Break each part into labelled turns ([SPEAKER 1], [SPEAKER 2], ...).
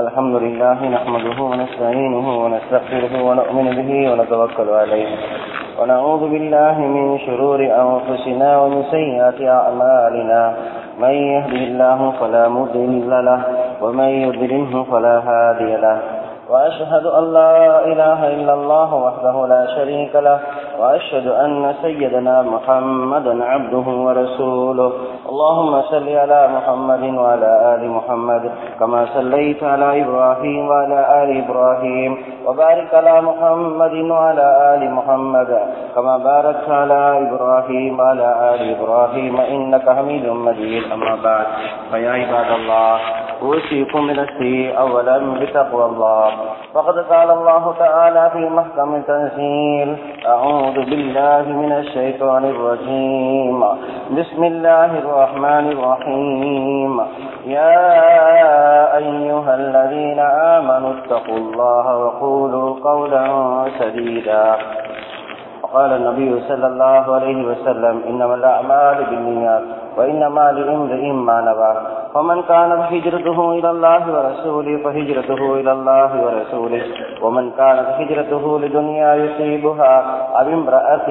[SPEAKER 1] الحمد لله نحمده ونستعينه ونستغفره ونؤمن به ونتوكل عليه ونعوذ بالله من شرور أنفسنا ومن سيئات أعمالنا من يهده الله فلا مضل له ومن يضلله فلا هادي له وأشهد أن لا إله إلا الله وحده لا شريك له وأشهد أن سيدنا محمدا عبده ورسوله اللهم صل على محمد وعلى آل محمد كما صليت على إبراهيم وعلى آل إبراهيم وبارك على محمد وعلى آل محمد كما باركت على إبراهيم وعلى آل إبراهيم إنك حميد مجيد أما بعد فيا عباد الله أوصيكم بنفسي أولا بتقوى الله فقد قال الله تعالى في محكم تنزيل أعوذ بالله من الشيطان الرجيم بسم الله الرحمن الرحيم يا أيها الذين آمنوا اتقوا الله وقولوا قولا سديدا وقال النبي صلى الله عليه وسلم إنما الأعمال بالنيات وإنما لامرئ ما نوى ومن كانت هجرته إلى الله ورسوله فهجرته إلى الله ورسوله ومن كانت هجرته لدنيا يصيبها أو امرأة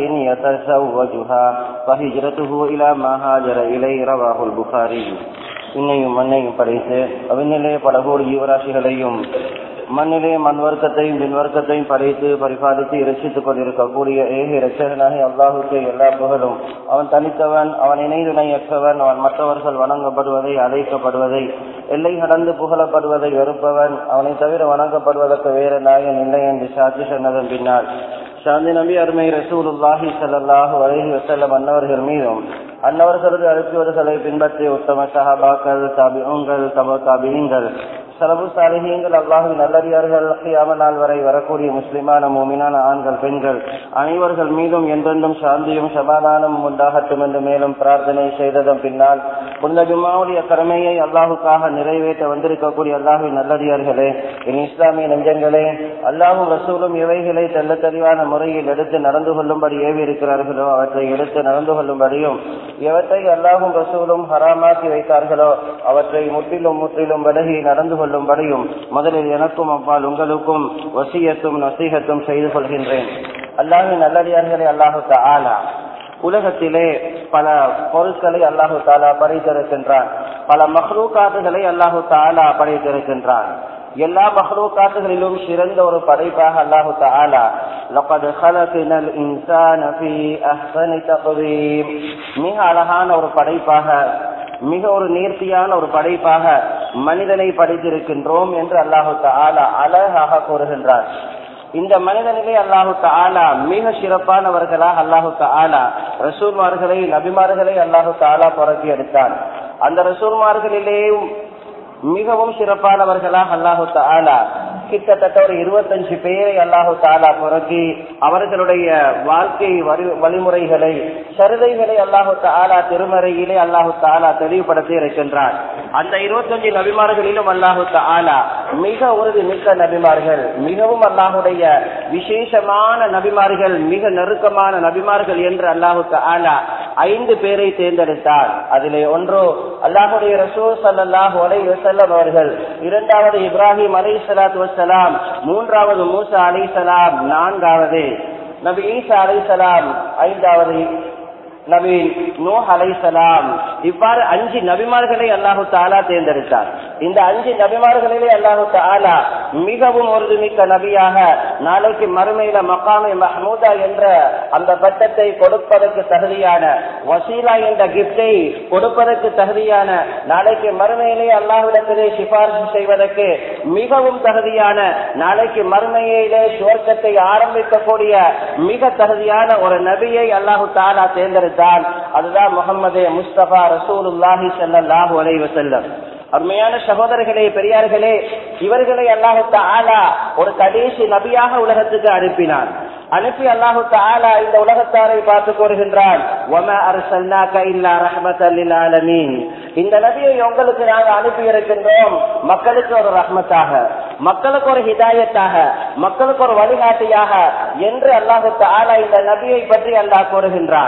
[SPEAKER 1] يتزوجها فهجرته إلى ما هاجر إليه رواه البخاري இன்னையும் மண்ணையும் படைத்து அவிநிலே பல கோடி ஜீவராசிகளையும் மண்ணிலே மண் வர்க்கத்தையும் பின் வர்க்கத்தையும் படைத்து பரிபாலித்து இரட்சித்துக் கொண்டிருக்கக்கூடிய ஏக இரட்சகனாகி அல்லாஹுக்கு எல்லா புகழும் அவன் தனித்தவன் அவன் இணைதுணையற்றவன் அவன் மற்றவர்கள் வணங்கப்படுவதை அழைக்கப்படுவதை எல்லை கடந்து புகழப்படுவதை வெறுப்பவன் அவனை தவிர வணங்கப்படுவதற்கு வேறு நாயன் இல்லை என்று சாட்சி சொன்னதன் பின்னால் சாந்தி நபி அருமை ரசூலுல்லாஹி சல்லாஹூ அலஹி வசல்லம் அன்னவர்கள் மீதும் அன்னவர்களது அழுத்துவர்களை பின்பற்றிய உத்தம சஹாபாக்கள் தாபியங்கள் தப தாபியங்கள் சலபு சாலிஹீங்கள் அல்லாஹின் நல்லடியார்கள் கியாம நாள் வரை வரக்கூடிய முஸ்லிமான மூமினான ஆண்கள் பெண்கள் அனைவர்கள் மீதும் என்றென்றும் சாந்தியும் சமாதானமும் உண்டாகட்டும் என்று மேலும் பிரார்த்தனை செய்ததன் பின்னால் புனித ஜும்மாவுடைய கடமையை அல்லாஹுக்காக நிறைவேற்ற வந்திருக்கக்கூடிய அல்லாஹின் நல்லடியார்களே என் இஸ்லாமிய நெஞ்சங்களே அல்லாஹும் ரசூலும் இவைகளை தெல்ல தெளிவான முறையில் எடுத்து நடந்து கொள்ளும்படி ஏவி இருக்கிறார்களோ அவற்றை எடுத்து நடந்து கொள்ளும்படியும் எவற்றை அல்லாஹும் ரசூலும் ஹராமாக்கி வைத்தார்களோ அவற்றை முற்றிலும் முற்றிலும் விலகி நடந்து கொள்ளும்படியும் முதலில் எனக்கும் அவ்வால் உங்களுக்கும் வசியத்தும் நசீகத்தும் செய்து கொள்கின்றேன் அல்லாஹின் நல்லடியார்களே அல்லாஹு ஆலா உலகத்திலே பல பொருட்களை அல்லாஹு தாலா படைத்திருக்கின்றான் பல மஹ்ரூக்காத்துகளை அல்லாஹு தாலா படைத்திருக்கின்றான் எல்லா மஹ்ரூக்காத்துகளிலும் சிறந்த ஒரு படைப்பாக அல்லாஹு தாலா لقد خلقنا الانسان في احسن تقويم மிக அழகான ஒரு படைப்பாக மிக ஒரு நேர்த்தியான ஒரு படைப்பாக மனிதனை படைத்திருக்கின்றோம் என்று அல்லாஹு தாலா அழகாக கூறுகின்றார் இந்த மனிதனிலே அல்லாஹு தாலா மிக சிறப்பானவர்களாக அல்லாஹு தாலா ரசூல்மார்களை நபிமார்களை அல்லாஹு தாலா புறக்கி எடுத்தான் அந்த ரசூல்மார்களிலே மிகவும் சிறப்பானவர்களாக அல்லாஹு தாலா கிட்டத்தட்ட ஒரு இருபத்தஞ்சு பேரை அல்லாஹு தாலா புறக்கி அவர்களுடைய வாழ்க்கை வழிமுறைகளை சருதைகளை அல்லாஹு தாலா திருமறையிலே அல்லாஹு தாலா தெளிவுபடுத்தி இருக்கின்றார் அந்த இருபத்தஞ்சு நபிமார்களிலும் அல்லாஹு தாலா மிக உறுதி மிக்க நபிமார்கள் மிகவும் அல்லாஹுடைய விசேஷமான நபிமார்கள் மிக நெருக்கமான நபிமார்கள் என்று அல்லாஹு தாலா ஐந்து பேரை தேர்ந்தெடுத்தார் அதிலே ஒன்று அல்லாஹுடைய ரசூ சல்லாஹூ அலை வசல்லம் அவர்கள் இரண்டாவது இப்ராஹிம் அலை சலாத் வசலாம் மூன்றாவது மூசா அலை சலாம் நான்காவது நபி ஈசா அலை சலாம் ஐந்தாவது நபி நோ அலைசலாம் இவ்வாறு அஞ்சு நபிமார்களை அல்லாஹு தாலா தேர்ந்தெடுத்தார் இந்த அஞ்சு நபிமார்களிலே அல்லாஹு தாலா மிகவும் உறுதிமிக்க நபியாக நாளைக்கு மறுமையில மக்காமை மஹமூதா என்ற அந்த பட்டத்தை கொடுப்பதற்கு தகுதியான வசீலா என்ற கிப்டை கொடுப்பதற்கு தகுதியான நாளைக்கு மறுமையிலே அல்லாஹ்விடத்திலே சிபாரிசு செய்வதற்கு மிகவும் தகுதியான நாளைக்கு மறுமையிலே சுவர்க்கத்தை ஆரம்பிக்கக்கூடிய மிக தகுதியான ஒரு நபியை அல்லாஹு தாலா தேர்ந்தெடுத்தார் தான் அதுதான் முகமது முஸ்தபா ரசூலுல்லாஹி ஸல்லல்லாஹு அலைஹி வஸல்லம் அருமையான சகோதரர்களே பெரியார்களே இவர்களை அல்லாஹு தாலா ஒரு கடைசி நபியாக உலகத்துக்கு அனுப்பினான் அனுப்பி அல்லாஹு தாலா இந்த உலகத்தாரை பார்த்து கூறுகின்றான் இந்த நபியை உங்களுக்கு நாங்கள் அனுப்பி இருக்கின்றோம் மக்களுக்கு ஒரு ரஹ்மத்தாக மக்களுக்கு ஒரு ஹிதாயத்தாக மக்களுக்கு ஒரு வழிகாட்டியாக என்று அல்லாஹு தாலா இந்த நபியை பற்றி அல்லாஹ் கூறுகின்றான்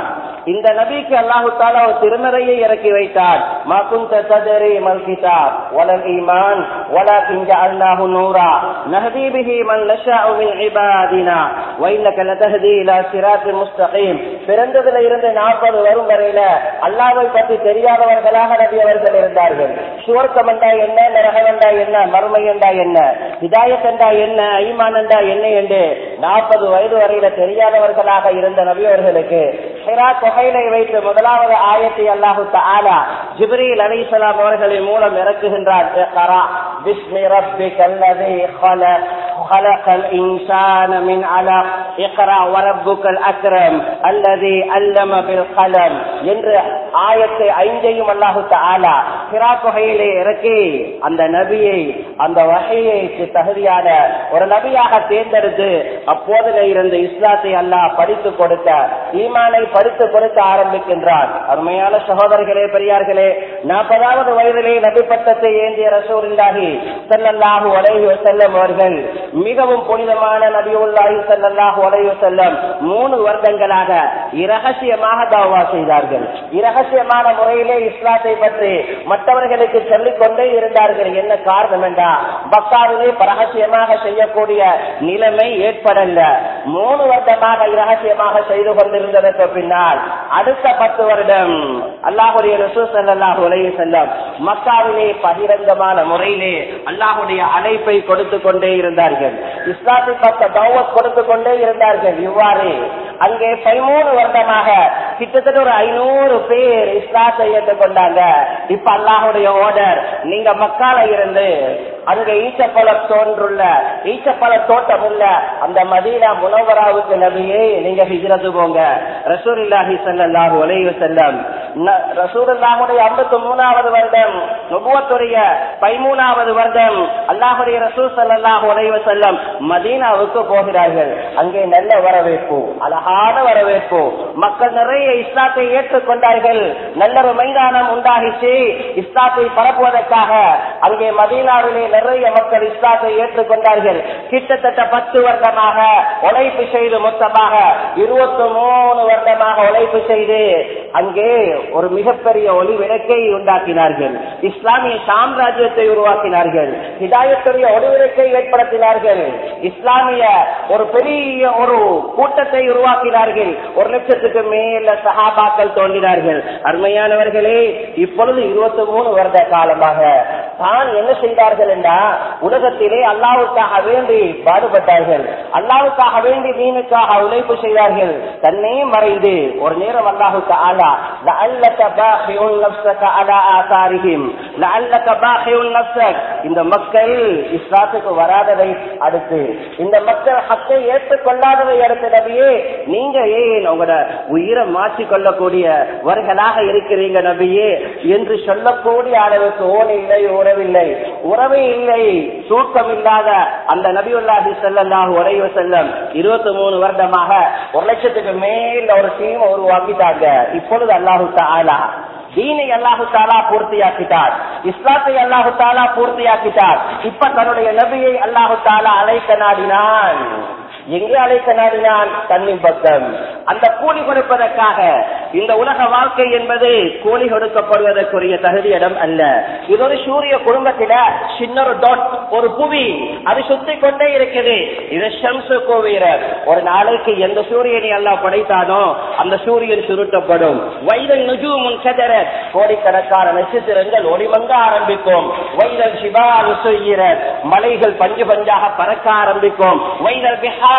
[SPEAKER 1] இந்த நபிக்கு அல்லாஹு தாலா ஒரு திருமறையை இறக்கி வைத்தார் மா குந்த ததரி மல் கிதாப் வலல் ஈமான் வலகின் ஜஅல்னாஹு நூரா நஹ்தி பிஹி மன் நஷாஉ மின் இபாதினா வ இன்னக லதஹ்தி இலா சிராத்தின் முஸ்தகீம் பிறந்ததுல இருந்து நாற்பது வரும் வரையில அல்லாஹ்வை பற்றி தெரியாதவர்களாக நபி அவர்கள் இருந்தார்கள் சுவர்க்கம் என்றா என்ன நரகம் என்றா என்ன மறுமை என்றா என்ன ஹிதாயத் என்றா என்ன ஐமான் என்றா என்ன என்று நாற்பது வயது வரையில தெரியாதவர்களாக இருந்த நபி அவர்களுக்கு ஹிரா தொகையிலை வைத்து முதலாவது ஆயத்தை அல்லாஹு தஆலா ஜிப்ரீல் அலைஹிஸ்ஸலாம் அவர்களின் மூலம் இறக்குகின்றார் இக்ரா பிஸ்மி ரப்பிக்கல் லதீ خلق خلق الإنسان من علق اقرأ وربك الأكرم الذي علم بالقلم என்று ஆயத்தை ஐந்தையும் அல்லாஹு தஆலா ஹிரா தொகையிலே இறக்கி அந்த நபியை அந்த வகையைக்கு தகுதியான ஒரு நபியாக தேர்ந்தெடுத்து அப்போதில இருந்து இஸ்லாத்தை அல்லாஹ் படித்து கொடுக்க ஈமானை படித்து கொடுக்க ஆரம்பிக்கின்றார் அருமையான சகோதரர்களே பெரியார்களே நாற்பதாவது வயதிலே நபி பட்டத்தை ஏந்திய ரசூலில்லாஹி ஸல்லல்லாஹு அலைஹி வஸல்லம் அவர்கள் மிகவும் புனிதமான நபியுல்லாஹி ஸல்லல்லாஹு அலைஹி வஸல்லம் மூணு வருடங்களாக இரகசியமாக தவா செய்தார்கள் இரகசியமான முறையிலே இஸ்லாத்தை பற்றி மற்றவர்களுக்கு சொல்லிக் கொண்டே இருந்தார்கள் என்ன காரணம் என்றா பக்காவிலே ரகசியமாக செய்யக்கூடிய நிலைமை ஏற்படல மூணு வருடமாக இரகசியமாக செய்து கொண்டிருந்ததற்கு பின்னால் அடுத்த பத்து வருடம் அல்லாஹுடைய ரசூசல்லாஹு உலகி செல்லம் மக்காவிலே பகிரங்கமான முறையிலே அல்லாஹுடைய அழைப்பை கொடுத்து கொண்டே இருந்தார்கள் இஸ்லாத்தை பக்க தௌவத் கொடுத்து கொண்டே இருந்தார்கள் இவ்வாறு அங்கே பதிமூணு வருடமாக கிட்டத்தட்ட ஒரு ஐநூறு பேர் இஸ்லாத்தை ஏற்றுக்கொண்டாங்க இப்ப அல்லாஹுடைய ஓர்டர் நீங்க மக்கால இருந்து அங்க ஈச்சப்பழ தோன்றுள்ள ஈச்சப்பழ தோட்டம் உள்ள அந்த மதீனா முனவராவுக்கு நபியே நீங்க ஹிஜ்ரத்து போங்க ரசூலில்லாஹி ஸல்லல்லாஹு அலைஹி வஸல்லம் ரசூலுல்லாஹுடைய 53வது வருடம் நுபுவத்துடைய 13வது வருடம் அல்லாஹ்வுடைய ரசூல் ஸல்லல்லாஹு அலைஹி வஸல்லம் மதீனாவுக்கு போகிறார்கள் அங்கே நல்ல வரவேற்பு அழகான வரவேற்பு மக்கள் நிறைய இஸ்லாத்தை ஏற்றுக்கொண்டார்கள் நல்ல ஒரு மைதானம் உண்டாகிச்சு இஸ்லாத்தை பரப்புவதற்காக அங்கே மதீனாவிலே நிறைய மக்கள் இஸ்லாத்தை ஏற்றுக்கொண்டார்கள் கிட்டத்தட்ட பத்து வருடமாக உழைப்பு செய்து மொத்தமாக இருபத்தி மூணு வருடமாக உழைப்பு செய்து அங்கே ஒரு மிகப்பெரிய ஒளி விளக்கை உண்டாக்கினார்கள் இஸ்லாமிய சாம்ராஜ்யத்தை உருவாக்கினார்கள் ஹிதாயத்துடைய ஒளி விளக்கை ஏற்படுத்தினார்கள் இஸ்லாமிய ஒரு பெரிய ஒரு கூட்டத்தை உருவாக்கினார்கள் ஒரு லட்சத்துக்கு மேல சகாபாக்கள் தோன்றினார்கள் அருமையானவர்களே இப்பொழுது இருபத்தி மூணு வருட காலமாக தான் என்ன செய்தார்கள் என்றா உலகத்திலே அல்லாவுக்காக வேண்டி பாடுபட்டார்கள் அல்லாவுக்காக வேண்டி மீனுக்காக உழைப்பு செய்தார்கள் தன்னே மறைந்து ஒரு நேரம் அல்லாஹுக்கு ஆலா لعلك باخع نفسك على آثارهم لعلك باخع نفسك இந்த மக்கள் இஸ்லாத்துக்கு வராததை அடுத்து இந்த மக்கள் ஹக்கை ஏற்றுக்கொள்ளாததை அடுத்த நபியே நீங்க ஏன் உங்களோட உயிரை மாற்றிக் கொள்ளக்கூடியவர்களாக இருக்கிறீங்க நபியே என்று சொல்லக்கூடிய அளவுக்கு ஓன் இல்லை உறவில்லை உறவே இல்லை சூக்கம் இல்லாத அந்த நபியுல்லாஹி செல்லல்லாஹு உரைய செல்லம் இருபத்தி மூணு வருடமாக ஒரு லட்சத்துக்கு மேல ஒரு டீம் உருவாக்கிட்டாங்க இப்பொழுது அல்லாஹு தாலா தீனை அல்லாஹு தாலா பூர்த்தியாக்கிட்டார் இஸ்லாத்தை அல்லாஹு தாலா பூர்த்தியாக்கிட்டார் இப்ப தன்னுடைய நபியை அல்லாஹு தாலா அழைக்க நாடினான் எங்கே அழைக்க நாடினான் தன்னின் பக்கம் அந்த கூலி கொடுப்பதற்காக இந்த உலக வாழ்க்கை என்பது கூலி கொடுக்கப்படுவதற்குரிய தகுதி இடம் அல்ல இது ஒரு சூரிய குடும்பத்தில சின்ன ஒரு டாட் ஒரு புவி அது சுத்தி கொண்டே இருக்குது இது ஷம்சு கோவீரர் ஒரு நாளைக்கு எந்த சூரியனை எல்லாம் படைத்தானோ அந்த சூரியன் சுருட்டப்படும் வைதல் நுஜூமுன் கதர கோடிக்கணக்கான நட்சத்திரங்கள் ஒளிமங்க ஆரம்பிக்கும் வைதல் சிவாரு செய்கிறர் மலைகள் பஞ்சு பஞ்சாக பறக்க ஆரம்பிக்கும் வைதல் பிஹார்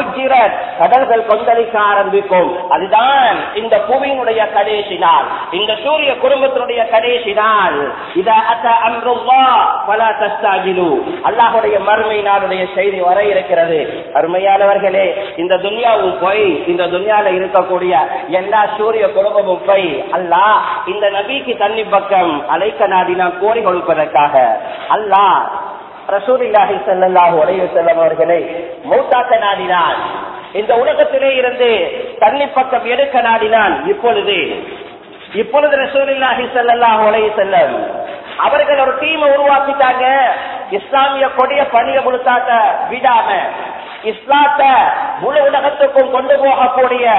[SPEAKER 1] கடல்கள் கொந்தளிக்க ஆரம்பிக்கும் அதுதான் இந்த புவியினுடைய கடைசி நாள் இந்த சூரிய குடும்பத்தினுடைய கடைசி நாள் அல்லாஹுடைய மறுமை நாளுடைய செய்தி வர இருக்கிறது அருமையானவர்களே இந்த துன்யாவும் போய் இந்த துன்யால இருக்கக்கூடிய எல்லா சூரிய குடும்பமும் போய் அல்லாஹ் இந்த நபிக்கு தண்ணி பக்கம் அழைக்க நாடினா கோரி கொடுப்பதற்காக அல்லாஹ் ரசூலில்லாஹி ஸல்லல்லாஹு அலைஹி வஸல்லம் அவர்களை மூத்தாக்க நாடினான் இந்த உலகத்திலே இருந்து தண்ணி பக்கம் எடுக்க நாடினான் இப்பொழுது இப்பொழுது ரசூலில்லாஹி ஸல்லல்லாஹு அலைஹி வஸல்லம் அவர்கள் ஒரு டீமை உருவாக்கிட்டாங்க இஸ்லாமிய கொடிய பணிய முழுத்தாக்க விடாம இஸ்லாத்த முழு உலகத்துக்கும் கொண்டு போகக்கூடிய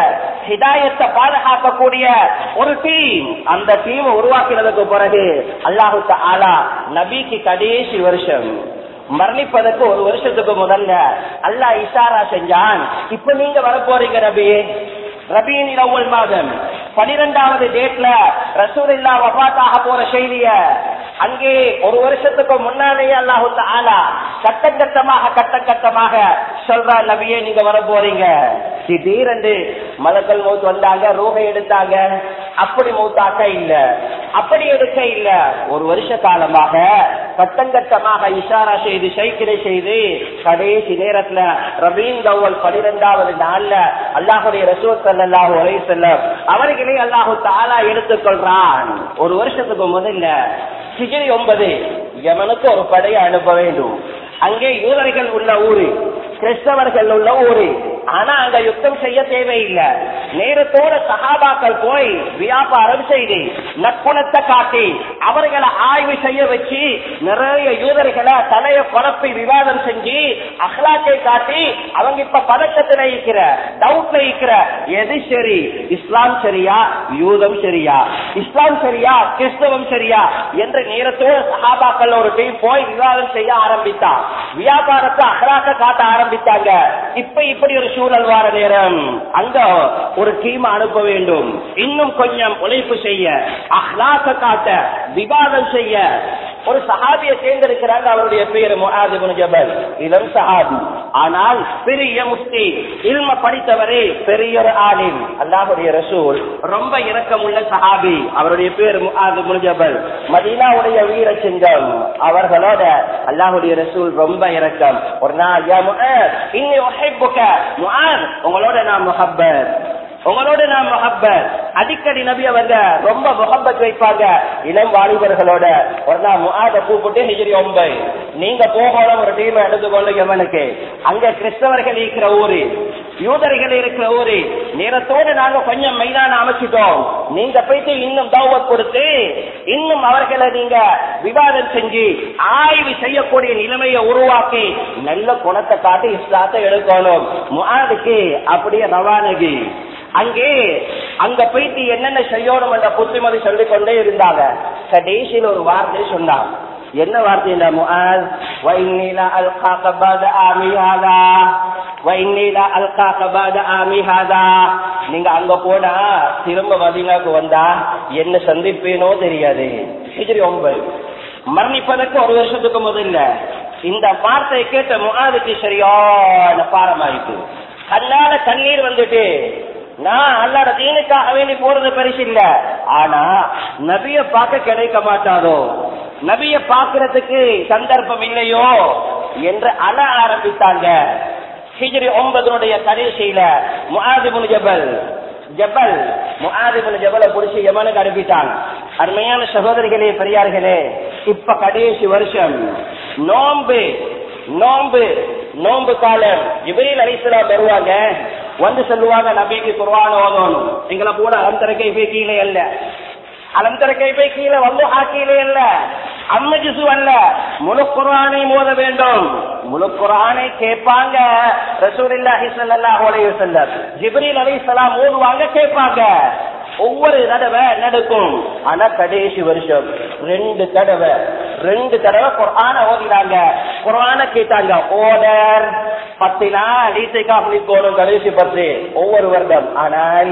[SPEAKER 1] ஹிதாயத்தை பாதுகாக்கக்கூடிய ஒரு டீம் அந்த டீம் உருவாக்கினதுக்கு பிறகு அல்லாஹு ஆலா நபிக்கு கடைசி வருஷம் மரணிப்பதற்கு ஒரு வருஷத்துக்கு முதல்ல அல்லாஹ் இஷாரா செஞ்சான் இப்ப நீங்க வரப்போறீங்க நபியே ரபியின் இரவல் மாதம் பனிரெண்டாவது டேட்ல ரசூலில்லா வபாத்தாக போற செய்திய அங்கே ஒரு வருஷத்துக்கு முன்னாலேயே அல்லாஹு ஆலா கட்டம் கட்டமாக கட்டம் கட்டமாக சொல்றா நபியே நீங்க வர போறீங்க திடீரென்று மலக்கல் மௌத் வந்தாங்க ரூகை எடுத்தாங்க அப்படி மௌத்தாக்க இல்ல அப்படி எடுக்க இல்ல ஒரு வருஷ காலமாக கட்டம் கட்டமாக இஷாரா செய்து சைக்கிளை செய்து கடைசி நேரத்துல ரபீன் கவல் பனிரெண்டாவது நாள்ல அல்லாஹுடைய ரசூல் சல்லாஹூ அலை செல்லம் அவர்களை அல்லாஹு தாலா எடுத்துக்கொள்றான் ஒரு வருஷத்துக்கு முதல்ல சிகிரி ஒன்பது எவனுக்கு ஒரு படையை அனுப்ப வேண்டும் அங்கே யூதர்கள் உள்ள ஊரு கிறிஸ்தவர்கள் உள்ள ஊரு ஆனா அங்க யுத்தம் செய்ய தேவையில்லை நேரத்தோட சகாபாக்கள் போய் வியாபாரம் செய்து நற்குணத்தை காட்டி அவர்களை ஆய்வு செய்ய வச்சு நிறைய யூதர்களை தலைய குழப்பி விவாதம் செஞ்சு அஹ்லாக்கை காட்டி அவங்க இப்ப பதக்கத்துல இருக்கிற டவுட்ல இருக்கிற எது சரி இஸ்லாம் சரியா யூதம் சரியா இஸ்லாம் சரியா கிறிஸ்தவம் சரியா என்ற நேரத்தோட சகாபாக்கள் ஒரு டீம் போய் விவாதம் செய்ய ஆரம்பித்தான் வியாபாரத்தை அகலாக்க காட்ட ஆரம்பித்தாங்க இப்ப இப்படி ஒரு சூழல் வார நேரம் அங்க ஒரு டீம் அனுப்ப வேண்டும் இன்னும் கொஞ்சம் உழைப்பு செய்ய அஹ்லாக்க காட்ட விவாதம் செய்ய ஒரு சஹாபியை தேர்ந்தெடுக்கிறாங்க அவருடைய பெயர் முஹாதிபுன் ஜபல் இளம் சஹாபி ஆனால் பெரிய முஸ்தி இல்ம படித்தவரே பெரிய ஒரு ஆலிம் அல்லாஹுடைய ரசூல் ரொம்ப இரக்கமுள்ள சஹாபி அவருடைய பேர் முஹாதிபுன் ஜபல் மதீனாவுடைய வீர சிங்கம் அவர்களோட அல்லாஹுடைய ரசூல் ரொம்ப இரக்கம் ஒரு நாள் யா முஆத் இன்னி உஹிப்புக முஆத் உங்களோட நான் முஹப்பத் உங்களோட நான் முகப்பத் அடிக்கடி நபி அவங்க ரொம்ப முகப்பத் வைப்பாங்க இளம் வாலிபர்களோட ஒரு நாள் முகாத கூப்பிட்டு ஹிஜரி ஒன்பது நீங்க போகணும் ஒரு டீம் எடுத்துக்கொண்டு எவனுக்கு அங்க கிறிஸ்தவர்கள் இருக்கிற ஊரு யூதர்கள் இருக்கிற ஊரு நேரத்தோடு நாங்க கொஞ்சம் மைதான அமைச்சிட்டோம் நீங்க போயிட்டு இன்னும் தௌவத் கொடுத்து இன்னும் அவர்களை நீங்க விவாதம் செஞ்சு ஆய்வு செய்யக்கூடிய நிலைமையை உருவாக்கி நல்ல குணத்தை காட்டி இஸ்லாத்தை எடுக்கணும் முகாதுக்கு அப்படியே ரவானகி அங்கே அங்க போயிட்டு என்னென்ன செய்யணும் என்ற புத்திமதி சொல்லிக் கொண்டே இருந்தாங்க கடைசியில் ஒரு வார்த்தை சொன்னாங்க என்ன வார்த்தை இந்த முஆஸ் வைநீல அல்காக பாத ஆமி ஹாதா வைநீல அல்காக பாத ஆமி ஹாதா நீங்க அங்க போனா திரும்ப மதீனாக்கு வந்தா என்ன சந்திப்பேனோ தெரியாது ஹிஜ்ரி ஒன்பது மரணிப்பதற்கு ஒரு வருஷத்துக்கு முதல்ல இந்த வார்த்தையை கேட்ட முகாதுக்கு சரியான பாரமாயிட்டு கண்ணால கண்ணீர் வந்துட்டு நான் அல்லாட தீனுக்காக வேண்டி போறது பெருசு இல்ல ஆனா நபிய பார்க்க கிடைக்க மாட்டாதோ நபிய பாக்குறதுக்கு சந்தர்ப்பம் இல்லையோ என்று அழ ஆரம்பித்தாங்க ஹிஜ்ரி ஒன்பதனுடைய கடைசியில முஆதிபுன் ஜபல் ஜபல் முஆதிபுன் ஜபலை புடிச்சு யமனுக்கு அனுப்பிட்டாங்க அருமையான சகோதரிகளே பெரியார்களே இப்ப கடைசி வருஷம் நோம்பு நோம்பு நோம்பு காலம் இவரையில் அலிசலாம் வருவாங்க வந்து சொல்லுவாங்க நபிக்கு குர்வான ஓதணும் எங்களை கூட அலந்தரக்கை போய் கீழே அல்ல அலந்தரக்கை போய் கீழே வந்து கீழே அல்ல அம்ம ஜிசு அல்ல முழு குரானை மோத வேண்டும் முழு குரானை கேட்பாங்க ரசூலில்லாஹி ஸல்லல்லாஹு அலைஹி வஸல்லம் ஜிப்ரீல் அலைஹிஸ்ஸலாம் ஓதுவாங்க கேட்பாங்க ஒவ்வொரு தடவை நடக்கும் ஆனா கடைசி வருஷம் ரெண்டு தடவை ரெண்டு தடவை குரான ஓதினாங்க குரான கேட்டாங்க ஓடர் பத்து நாள் ஈசைக்கா போகணும் கடைசி பத்து ஒவ்வொரு வருடம் ஆனால்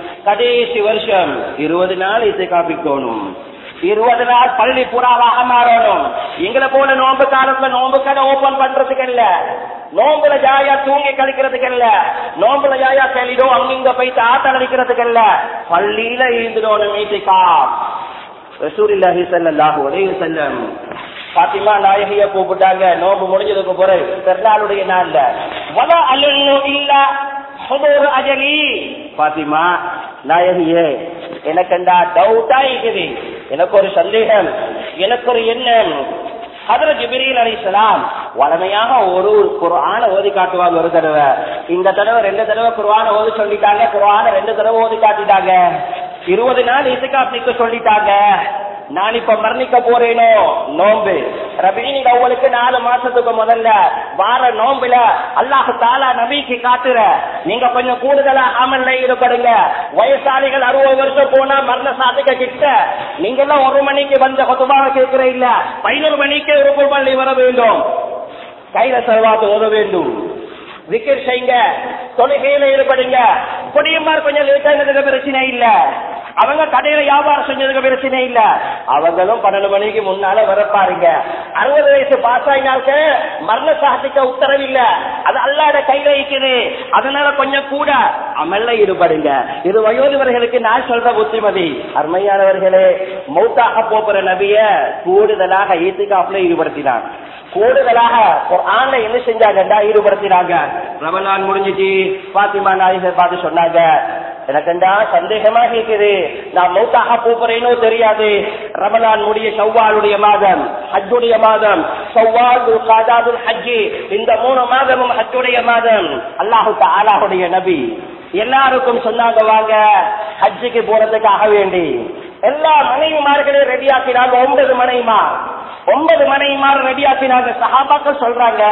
[SPEAKER 1] கடைசி வருஷம் இருபது நாள் இசை காப்பிக்கணும் இருபது நாள் பள்ளி புறாவாக மாறணும் எங்களை போல நோன்பு காலத்துல நோன்பு கடை ஓபன் பண்றதுக்கு இல்ல நோம்புல ஜாயா தூங்கி கழிக்கிறதுக்கு இல்ல நோம்புல ஜாயா தெளிதோ அங்கிங்க போயிட்டு ஆட்டம் அடிக்கிறதுக்கு இல்ல பள்ளியில இருந்துடணும் மீட்டிக்கா ரசூலில்லாஹி ஸல்லல்லாஹு அலைஹி வஸல்லம் பாத்திமா நாயகிய கூப்பிட்டாங்க நோம்பு முடிஞ்சதுக்கு பிறகு பெருநாளுடைய நாள்ல வல அலுன்னு இல்ல ஹுதூர் அஜலி பாத்திமா நாயகியே எனக்கண்டா டவுட்டா இருக்குது எனக்கு ஒரு சந்தேகம் எனக்கு ஒரு எண்ணம் ஹதர ஜிபிரில் அலிசலாம் வளமையாக ஒரு குரான ஓதி காட்டுவாங்க ஒரு தடவை இந்த தடவை ரெண்டு தடவை குரான ஓதி சொல்லிட்டாங்க குரான ரெண்டு தடவை ஓதி காட்டிட்டாங்க இருபது நாள் இசுகாப் நிக்க சொல்லிட்டாங்க நான் இப்ப மரணிக்க போறேனோ நோம்பு ரபீனில் அவ்வளுக்கு நாலு மாசத்துக்கு முதல்ல வார நோம்புல அல்லாஹு தாலா நபிக்கு காட்டுற நீங்க கொஞ்சம் கூடுதலா அமல்ல ஈடுபடுங்க வயசாளிகள் அறுபது வருஷம் போனா மரண சாதிக்க கிட்ட நீங்க எல்லாம் ஒரு மணிக்கு வந்த கொத்துபாக கேட்கிற இல்ல பதினோரு மணிக்கு ஒரு பள்ளி வர வேண்டும் கையில செலவாத்து ஓத வேண்டும் விக்கர் செய்யுங்க தொழுகையில ஈடுபடுங்க குடியுமார் கொஞ்சம் லேட்டானதுக்கு பிரச்சனை இல்ல அவங்க கடையில வியாபாரம் செஞ்சதுக்கு பிரச்சனை இல்ல அவங்களும் பன்னெண்டு மணிக்கு முன்னால வர பாருங்க அறுபது வயசு பாஸ் ஆகினாக்க மரண சாதிக்க உத்தரவு இல்ல அது அல்லாட கையில இருக்குது அதனால கொஞ்சம் கூட அமல்ல ஈடுபடுங்க இது வயோதிபர்களுக்கு நான் சொல்ற புத்திமதி அருமையானவர்களே மௌத்தாக போகிற நபிய கூடுதலாக ஈத்துக்காப்புல ஈடுபடுத்தினான் கூடுதலாக குர்ஆன்ல என்ன செஞ்சாங்கடா ஈடுபடுத்தினாங்க ரமலான் முடிஞ்சிச்சு பாத்திமா நாயகர் பார்த்து சொன்னாங்க எனக்குண்டா சந்தேகமா இருக்குது நான் மௌத்தாக போறேனோ தெரியாது ரமலான் முடிய சவ்வாலுடைய மாதம் ஹஜ்ஜுடைய மாதம் சவ்வால் காதாதுல் ஹஜ்ஜி இந்த மூணு மாதமும் ஹஜ்ஜுடைய மாதம் அல்லாஹு தாலாவுடைய நபி எல்லாருக்கும் சொன்னாங்க வாங்க ஹஜ்ஜுக்கு போறதுக்காக வேண்டி எல்லா மனைவிமார்களையும் ரெடி ஆக்கினாங்க ஒன்பது மனைவிமார் ஒன்பது மனைவிமார் ரெடி ஆக்கினாங்க சஹாபாக்கள் சொல்றாங்க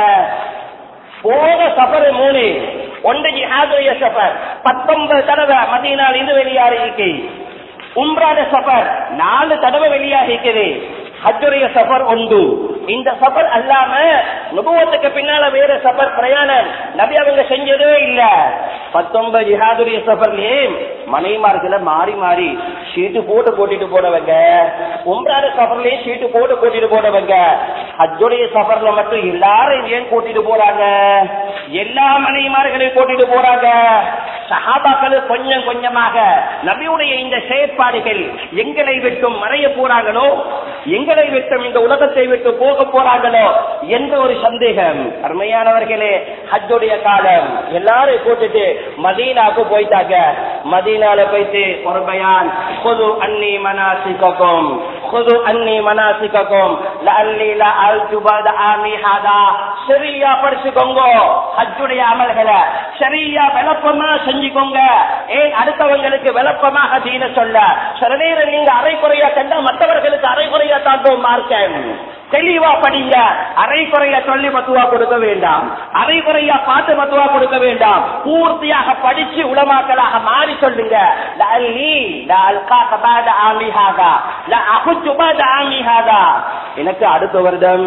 [SPEAKER 1] போக சஃபர் மூணு ஒன்று ஜிஹாதுடைய சஃபர் பத்தொன்பது தடவை மதியனால் இருந்து வெளியாகி உம்ராட சஃபர் நாலு தடவை வெளியாகிக்குது ஹஜ்ஜுடைய சஃபர் உண்டு இந்த சஃபர் அல்லாம நுபுவத்துக்கு பின்னால வேற சஃபர் பிரயாணம் நபி அவங்க செஞ்சதே இல்ல பத்தொன்பது ஜிஹாதுடைய சஃபர்லயே மனைமார்களை மாறி மாறி ஷீட்டு போட்டு கூட்டிட்டு போனவங்க உம்ராட சஃபர்லயே ஷீட்டு போட்டு கூட்டிட்டு போனவங்க ஹஜ்ஜுடைய சஃபர்ல மட்டும் எல்லாரும் ஏன் கூட்டிட்டு போறாங்க எல்லா மனைமார்களையும் கூட்டிட்டு போறாங்க சஹாபாக்கள் கொஞ்சம் கொஞ்சமாக நபியுடைய இந்த செயற்பாடுகள் எங்களை விட்டும் மறைய போறாங்களோ எங்களை விட்டும் இந்த உலகத்தை விட்டு போக போறாங்களோ என்ற ஒரு சந்தேகம் அருமையானவர்களே ஹஜ்ஜுடைய காலம் எல்லாரும் கூட்டிட்டு மதீனாக்கு போயிட்டாங்க மதீனால போயிட்டு ஒரு பயான் கொது அன்னி மனாசிக்கும் கொது அன்னி மனாசிக்கும் லஅல்லி லஅல்து பத ஆமி ஹாதா சரியா படிச்சுக்கோங்க ஹஜ்ஜுடைய அமல்களை சரியா விளப்பமா செஞ்சுக்கோங்க ஏன் அடுத்தவங்களுக்கு விளப்பமாக தீன சொல்ல சில நேரம் நீங்க அரைக்குறையா கண்டா மற்றவர்களுக்கு அரைக்குறையா தாக்கும் மார்க்க தெளிவா படிங்க அரைக்குறையா சொல்லி மத்துவா கொடுக்க வேண்டாம் அரைக்குறையா பார்த்து மத்துவா கொடுக்க வேண்டாம் பூர்த்தியாக படிச்சு உலமாக்களாக மாறி சொல்லுங்க லஅல்லி லஅல்காக பாத ஆமி ஹாதா லஅஹுஜ்ஜு பாத ஆமி ஹாதா எனக்கு அடுத்த வருடம்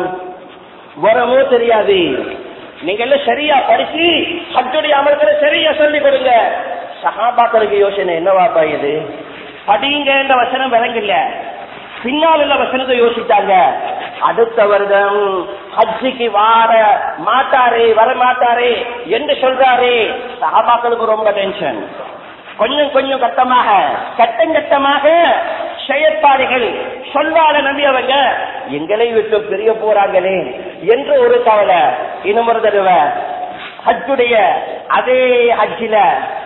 [SPEAKER 1] வரமோ தெரியாது நீங்க எல்லாம் சரியா படிச்சு ஹஜ்ஜுடைய அமல்களை சரியா சொல்லி கொடுங்க சஹாபாக்களுக்கு யோசனை என்னவாப்பா இது படிங்கன்ற வசனம் விளங்கல பின்னால் உள்ள வசனத்தை யோசித்தாங்க அடுத்த வருடம் ஹஜ்ஜிக்கு வார மாட்டாரே வர மாட்டாரே என்று சொல்றாரே சஹாபாக்களுக்கு ரொம்ப டென்ஷன் கொஞ்சம் கொஞ்சம் கட்டமாக கட்டம் கட்டமாக செயற்பாடுகள் சொல்லாத நம்பியவங்க எங்களை விட்டு பிரிய போறாங்களே என்று ஒரு கவலை இன்னும் ஒரு தடவை ஹஜ்ஜுடைய அதே ஹஜ்ஜில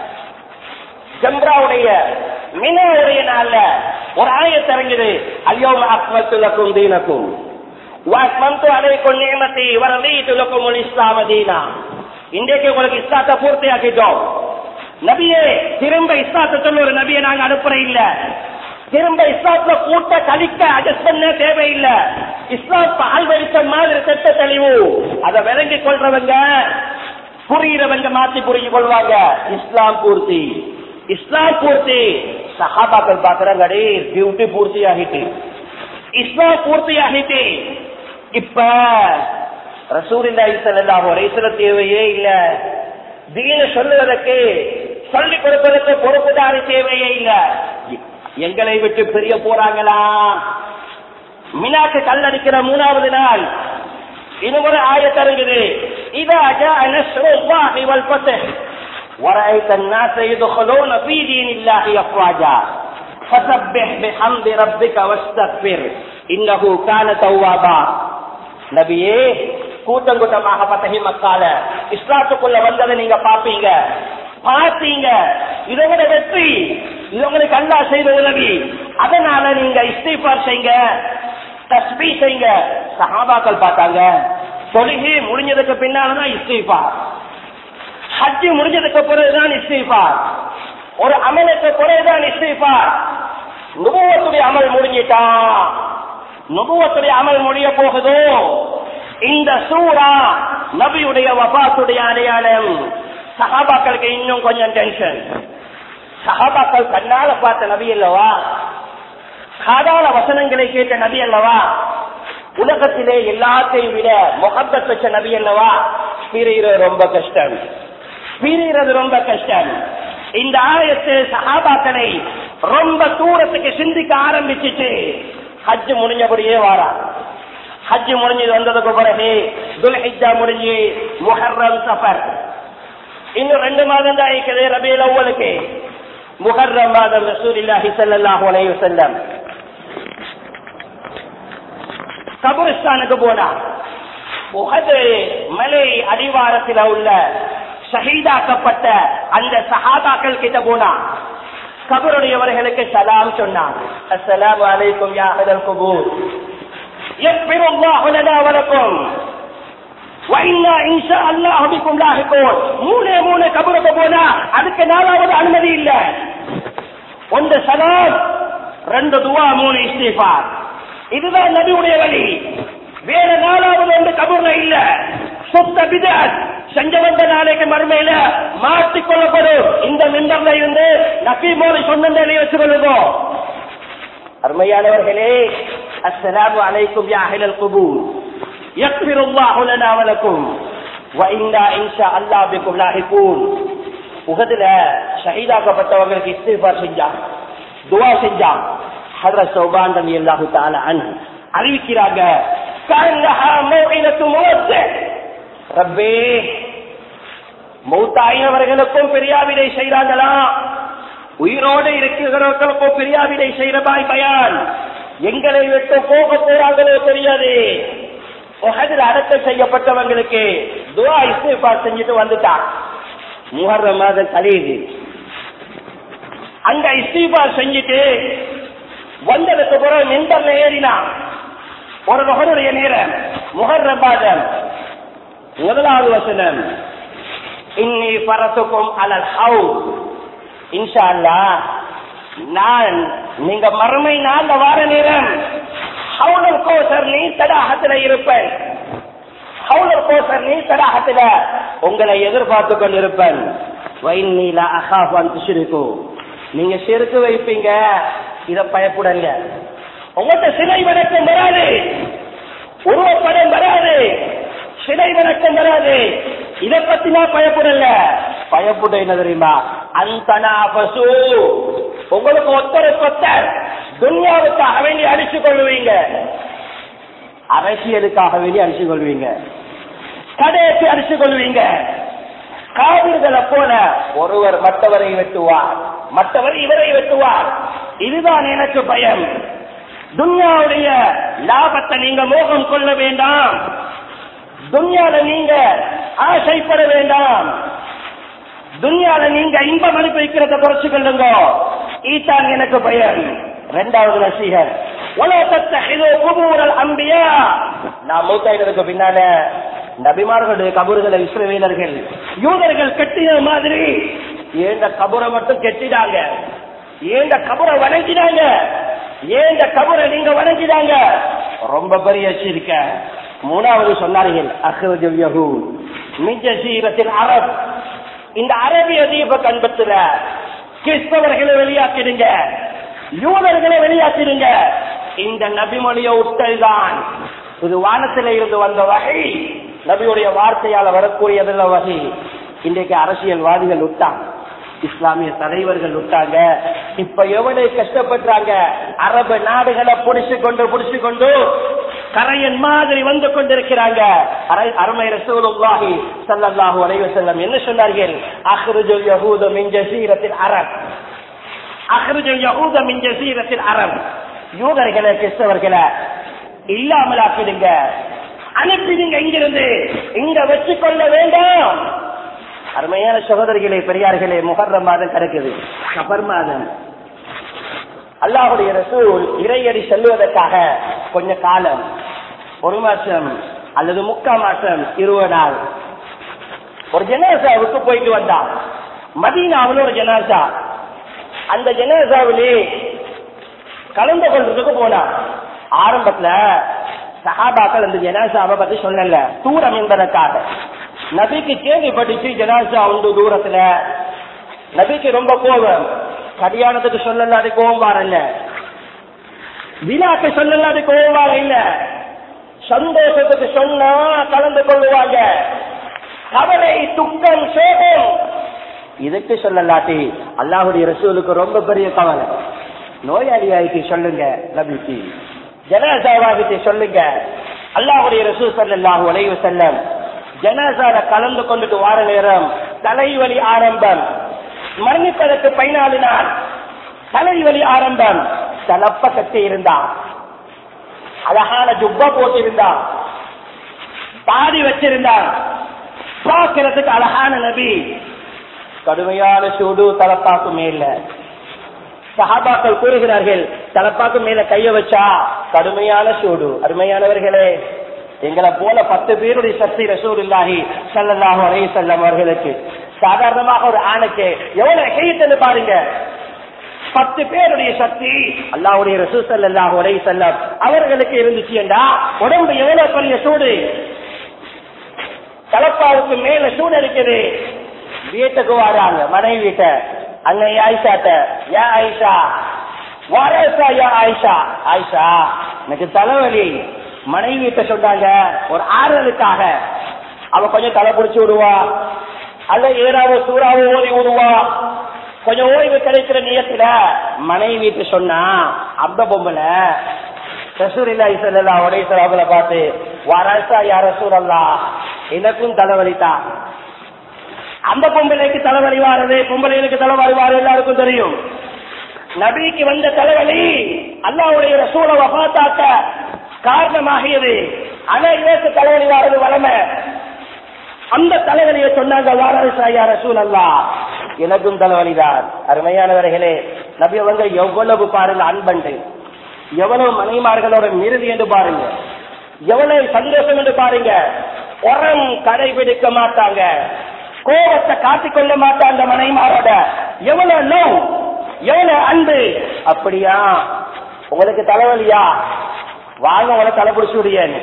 [SPEAKER 1] ஜம்ராவுடைய மினாவுடைய நாள்ல ஒரு ஆயத்து இறங்குது அல்யோம் அக்மத்துலக்கும் தீனக்கும் வாஸ்மந்து அலைக்கும் நியமத்தி வரலீத்து லக்கும் இஸ்லாம தீனா இன்றைக்கு உங்களுக்கு இஸ்லாத்தை பூர்த்தி ஆக்கிட்டோம் நபியே திரும்ப இஸ்லாத்தை சொல்ல ஒரு நபியை நாங்க அனுப்புற இல்ல திரும்ப இஸ்லாத்துல கூட்ட கழிக்க அட்ஜஸ்ட் பண்ண தேவையில்லை இஸ்லாம் பால் வரித்த மாதிரி திட்ட தெளிவு அதை விளங்கி கொள்றவங்க புரியுறவங்க மாத்தி புரிஞ்சு கொள்வாங்க இஸ்லாம் பூர்த்தி இஸ்லாம் பூர்த்தி சஹாபாக்கள் பாக்குறாங்க அடே டியூட்டி பூர்த்தி ஆகிட்டு இஸ்லாம் பூர்த்தி ஆகிட்டு இப்ப ரசூலில்லாஹி ஸல்லல்லாஹு அலைஹி வஸல்லம் தேவையே இல்ல தீன சொல்லுவதற்கு சொல்லிக் கொடுப்பதற்கு பொறுப்புதாரி தேவையே இல்ல எங்களை விட்டு பிரிய போறாங்களா மினாக்கு கல்லடிக்கிற மூணாவது நாள் இன்னும் ஒரு ஆயத்தருங்குது இதா ஜாஅ நஸ்ருல்லாஹி வல் ஃபத்ஹ் ورأيت الناس يدخلون في دين الله أفواجا فسبح بحمد ربك واستغفر إنه كان توابا நபியே கூட்டம் கூட்டமாக பத்தகி மக்கால இஸ்லாத்துக்குள்ள வந்ததை நீங்க பாப்பீங்க பார்த்தீங்க இதோட வெற்றி இது உங்களுக்கு அல்லா செய்த உதவி அதனால நீங்க இஸ்திஃபார் செய்யுங்க தஸ்பீ செய்யுங்க சஹாபாக்கள் பார்த்தாங்க தொழுகை முடிஞ்சதுக்கு பின்னாலதான் இஸ்திஃபார் ஹஜ்ஜு முடிஞ்சதுக்கு பிறகுதான் இஸ்திஃபார் ஒரு அமலுக்கு பிறகுதான் இஸ்திஃபார் நுபுவத்துடைய அமல் முடிஞ்சிட்டா
[SPEAKER 2] நுபுவத்துடைய அமல் முடிய போகுதோ இந்த சூரா நபியுடைய வபாத்துடைய அடையாளம் சஹாபாக்களுக்கு இன்னும் கொஞ்சம் டென்ஷன் சஹாபாக்கள் கண்ணால பார்த்த நபி அல்லவா சாதாரண வசனங்களை கேட்ட நபி அல்லவா உலகத்திலே எல்லாத்தையும் விட முகப்பத் வச்ச நபி அல்லவா பிரிகிறது ரொம்ப கஷ்டம் பிரிகிறது ரொம்ப கஷ்டம் இந்த ஆயத்து சஹாபாக்களை ரொம்ப தூரத்துக்கு சிந்திக்க ஆரம்பிச்சுட்டு ஹஜ் முடிஞ்சபடியே வாரா ஹஜ் முடிஞ்சது வந்ததுக்கு பிறகு துல்ஹிஜா முடிஞ்சு முஹர்ரம் சஃபர் இன்னும் ரெண்டு மாதம் தான் இருக்குது ரபியல் அவ்வளுக்கு முஹர்ரம் மாதம் ரசூலில்லாஹி ஸல்லல்லாஹு அலைஹி வஸல்லம் கபரிஸ்தானுக்கு போனா உகது மலை அடிவாரத்தில் உள்ள ஷஹீதாக்கப்பட்ட அந்த சஹாபாக்கள் கிட்ட போனா கபருடையவர்களுக்கு சலாம் சொன்னான் அஸ்ஸலாமு அலைக்கும் யா அஹ்லல் குபூர் يغفر الله لنا ولكم وإنا إن شاء الله بكم لاحقون மூணே மூணு கபருக்கு போனா அதுக்கு நாலாவது அனுமதி இல்ல ஒன்று சலாம் ரெண்டு துவா மூணு இஸ்திஃபார் இதுதான் நபியுடைய வழி வேற நாலாவது ஒன்று கபூர்ல இல்ல சுத்த பிதத் செஞ்ச வந்த நாளைக்கு மறுமையில மாற்றிக் கொள்ளப்படும் இந்த மின்பர்ல இருந்து நபி மோலை சொன்ன நிலையை வச்சு கொள்ளுவோம் அருமையானவர்களே அஸ்ஸலாமு அலைக்கும் யா அஹ்லல் குபூர் يغفر الله لنا ولكم وإنا إن شاء الله بكم لاحقون உகதுல ஷஹீதாக்கப்பட்டவங்களுக்கு இஸ்திஃபார் செஞ்சான் துவா செஞ்சான் ஹதரத் சௌபான் ரலியல்லாஹு தஆலா அன்ஹு அறிவிக்கிறாங்க கன்னஹா மௌஇனத்து முவஸ்ஸ ரப்பே மௌத்தாயினவர்களுக்கும் பெரியாவிடை செய்றாங்களா உயிரோடு இருக்கிறவர்களுக்கும் பெரியாவிடை செய்யறபாய் பயான் எங்களை விட்டு போக போறாங்களோ தெரியாது உஹதில் அடக்கம் செய்யப்பட்டவங்களுக்கு துவா இஸ்திஃபா செஞ்சுட்டு வந்துட்டான் முஹர்ரம் மாதம் கழியுது அங்க இஸ்திஃபா செஞ்சுட்டு வந்ததுக்கு பிறகு மின்பர்ல ஏறினான் ஒரு மகனுடைய நேரம் முஹர்ரம் மாதம் முதலாவது வசனம் இன்னி பரத்துக்கும் அலல் ஹவு இன்ஷா அல்லாஹ் நான் நீங்க மறுமை நாள்ல வார நேரம் ஹவுலர் கோசர் நீ தடாகத்துல இருப்பேன் ஹவுலர் கோசர் நீ தடாகத்துல உங்களை எதிர்பார்த்து கொண்டிருப்பேன் வைநீல அகாஃபான் துஷிருக்கு நீங்க செருக்கு வைப்பீங்க இத பயப்படுங்க உங்கள்கிட்ட சிலை வணக்கம் வராது உருவப்படம் வராது சிலை வணக்கம் வராது இதை பத்தி நான் பயப்படல பயப்பட என்ன தெரியுமா அந்த உங்களுக்கு ஒத்தருக்கு ஒத்தர் துன்யாவுக்காக வேண்டி அடிச்சு கொள்வீங்க அரசியலுக்காக வேண்டி அடிச்சு கொள்வீங்க கடைசி அடிச்சு கொள்வீங்க காவிர்களை போல ஒருவர் மற்றவரை வெட்டுவார் மற்றவர் இவரை வெட்டுவார் இதுதான் எனக்கு பயம் துன்யாவுடைய லாபத்தை நீங்க மோகம் கொள்ள வேண்டாம் துன்யால நீங்க ஆசைப்பட வேண்டாம் துன்யால நீங்க இன்பம் அனுபவிக்கிறத குறைச்சு கொள்ளுங்க ஈத்தான் எனக்கு பயம் ரெண்டாவது நசீகர் அம்பியா நான் மூத்தாயினருக்கு பின்னால நபிமார்களுடைய கபறுகளை இஸ்ரவேலர்கள் யூதர்கள் கட்டின மாதிரி ஏந்த கபரை மட்டும் கெட்டிடாங்க ஏந்த கபரை வணங்கிடாங்க ஏந்த கபரை நீங்க வணங்கிடாங்க ரொம்ப பெரிய எச்சரிக்க மூணாவது சொன்னார்கள் அஹ்ரஜல் யஹூத் மின் ஜசீரத்தில் அரப் இந்த அரபிய தீப கண்பத்துல கிறிஸ்தவர்களை வெளியாக்கிடுங்க யூதர்களை வெளியாக்கிடுங்க இந்த நபிமொழிய உட்டல்தான் இது வானத்தில இருந்து வந்த வகை நபியுடைய வார்த்தையால வரக்கூடியதுல வகை இன்றைக்கு அரசியல்வாதிகள் விட்டாங்க இஸ்லாமிய தலைவர்கள் விட்டாங்க இப்ப எவ்வளவு கஷ்டப்படுறாங்க அரபு நாடுகளை புடிச்சு கொண்டு புடிச்சு கொண்டு கரையன் மாதிரி வந்து கொண்டிருக்கிறாங்க அரை- அருமை ரசூலுல்லாஹி ஸல்லல்லாஹு அலைஹி வஸல்லம் என்ன சொன்னார்கள் அஹ்ருஜுல் யஹூத மின் ஜஸீரத்தில் அரப் அஹ்ருஜுல் யஹூத மின் ஜஸீரத்தில் அரப் யூதர்களை கிறிஸ்தவர்களை இல்லாமலாக்கிடுங்க அனுப்பிடுங்க இங்கிருந்து இங்க வச்சு கொள்ள வேண்டாம் அருமையான சகோதரிகளே பெரியார்களே முகர்ரம் மாதம் கிடக்குது சபர் மாதம் அல்லாஹுடைய ரசூல் இறையடி செல்வதற்காக கொஞ்ச காலம் ஒரு மாசம் அல்லது முக்கால் மாசம் இருபது நாள் ஒரு ஜனாசாவுக்கு போயிட்டு வந்தான் மதீனாவில் ஒரு ஜனாசா அந்த ஜனாசாவிலே கலந்து கொள்றதுக்கு போனான் ஆரம்பத்துல சஹாபாக்கள் அந்த ஜனாசாவை பத்தி சொல்லல தூரம் என்பதற்காக நபிக்கு கேள்விப்பட்டுச்சு ஜனாசா உண்டு தூரத்துல நபிக்கு ரொம்ப கோபம் கல்யாணத்துக்கு சொல்லல அது கோபம் வரல விழாக்கு சொல்லல அது கோபம் வர இல்ல சந்தோஷத்துக்கு சொன்னா கலந்து கொள்ளுவாங்க கவலை துக்கம் சோகம் இதுக்கு சொல்லலாட்டி அல்லாஹுடைய ரசூலுக்கு ரொம்ப பெரிய கவலை நோயாளியாய்க்கு சொல்லுங்க நபிக்கு ஜனாசாவாகிட்டு சொல்லுங்க அல்லாஹுடைய ரசூல் ஸல்லல்லாஹு அலைஹி வஸல்லம் ஜனாசால கலந்து கொண்டுட்டு வார நேரம் தலைவலி ஆரம்பம் மரணிப்பதற்கு பதினாலு நாள் தலைவலி ஆரம்பம் தலப்ப கட்டி இருந்தான் அழகான ஜுப்பா போட்டிருந்தான் தாடி வச்சிருந்தான் பார்க்கிறதுக்கு அழகான நபி கடுமையான சூடு தலப்பாக்கு மேல சஹாபாக்கள் கூறுகிறார்கள் தலப்பாக்கு மேல கைய வச்சா கடுமையான சூடு அருமையானவர்களே எங்களை போல பத்து பேருடைய சக்தி ரசூல் இல்லாஹி சல்லல்லாஹு அலைஹி செல்லம் அவர்களுக்கு சாதாரணமாக ஒரு ஆணுக்கு எவ்வளவு கையிட்டு பாருங்க பத்து பேருடைய சக்தி அல்லாஹ்வுடைய ரசூல் ஸல்லல்லாஹு அலைஹி செல்லம் அவர்களுக்கு இருந்துச்சுண்டா உடம்பு எவ்வளவு பெரிய சூடு தலப்பாவுக்கு மேல சூடு இருக்குது வீட்டுக்கு வராங்க மனைவி வீட்ட அங்க ஆயிஷாட்ட யா ஆயிஷா வாரேசா யா ஆயிஷா ஆயிஷா எனக்கு தலைவலி மனைவி வீட்ட சொன்னாங்க ஒரு ஆறுதலுக்காக அவ கொஞ்சம் தலை பிடிச்சு விடுவா அல்ல ஏதாவது சூறாவோ ஓதி விடுவா கொஞ்சம் ஓய்வு கிடைக்கிற நேரத்துல மனைவி வீட்டு சொன்னா அந்த பொம்பளை ரசூரில்லா இசல்லா உடைய அவங்கள பார்த்து வாரேசா யா ரசூரல்லா எனக்கும் தலைவலிதான் அந்த பொம்பளைக்கு தலைவலி வாரது பொம்பளைகளுக்கு தலைவலி வாரு எல்லாருக்கும் தெரியும் நபிக்கு வந்த தலைவலி அல்லாவுடைய ரசூல வபாத்தாக்க காரணமாகியது ஆனா இதற்கு தலைவலி வாரது வளமை அந்த தலைவலியை சொன்னாங்க வாரசாயா ரசூல் அல்லா எனக்கும் தலைவலிதான் அருமையானவர்களே நபி அவங்க எவ்வளவு பாருங்க அன்பண்டு எவ்வளவு மனைமார்களோட மிருதி என்று பாருங்க எவ்வளவு சந்தோஷம் என்று பாருங்க உரம் கடைபிடிக்க மாட்டாங்க கோபத்தை காட்டிக்கொள்ள மாட்டாங்க மனைமாரோட எவ்வளவு லவ் எவ்வளவு அன்பு அப்படியா உங்களுக்கு தலைவலியா வாங்க உங்களை தலை பிடிச்சு விடியேன்னு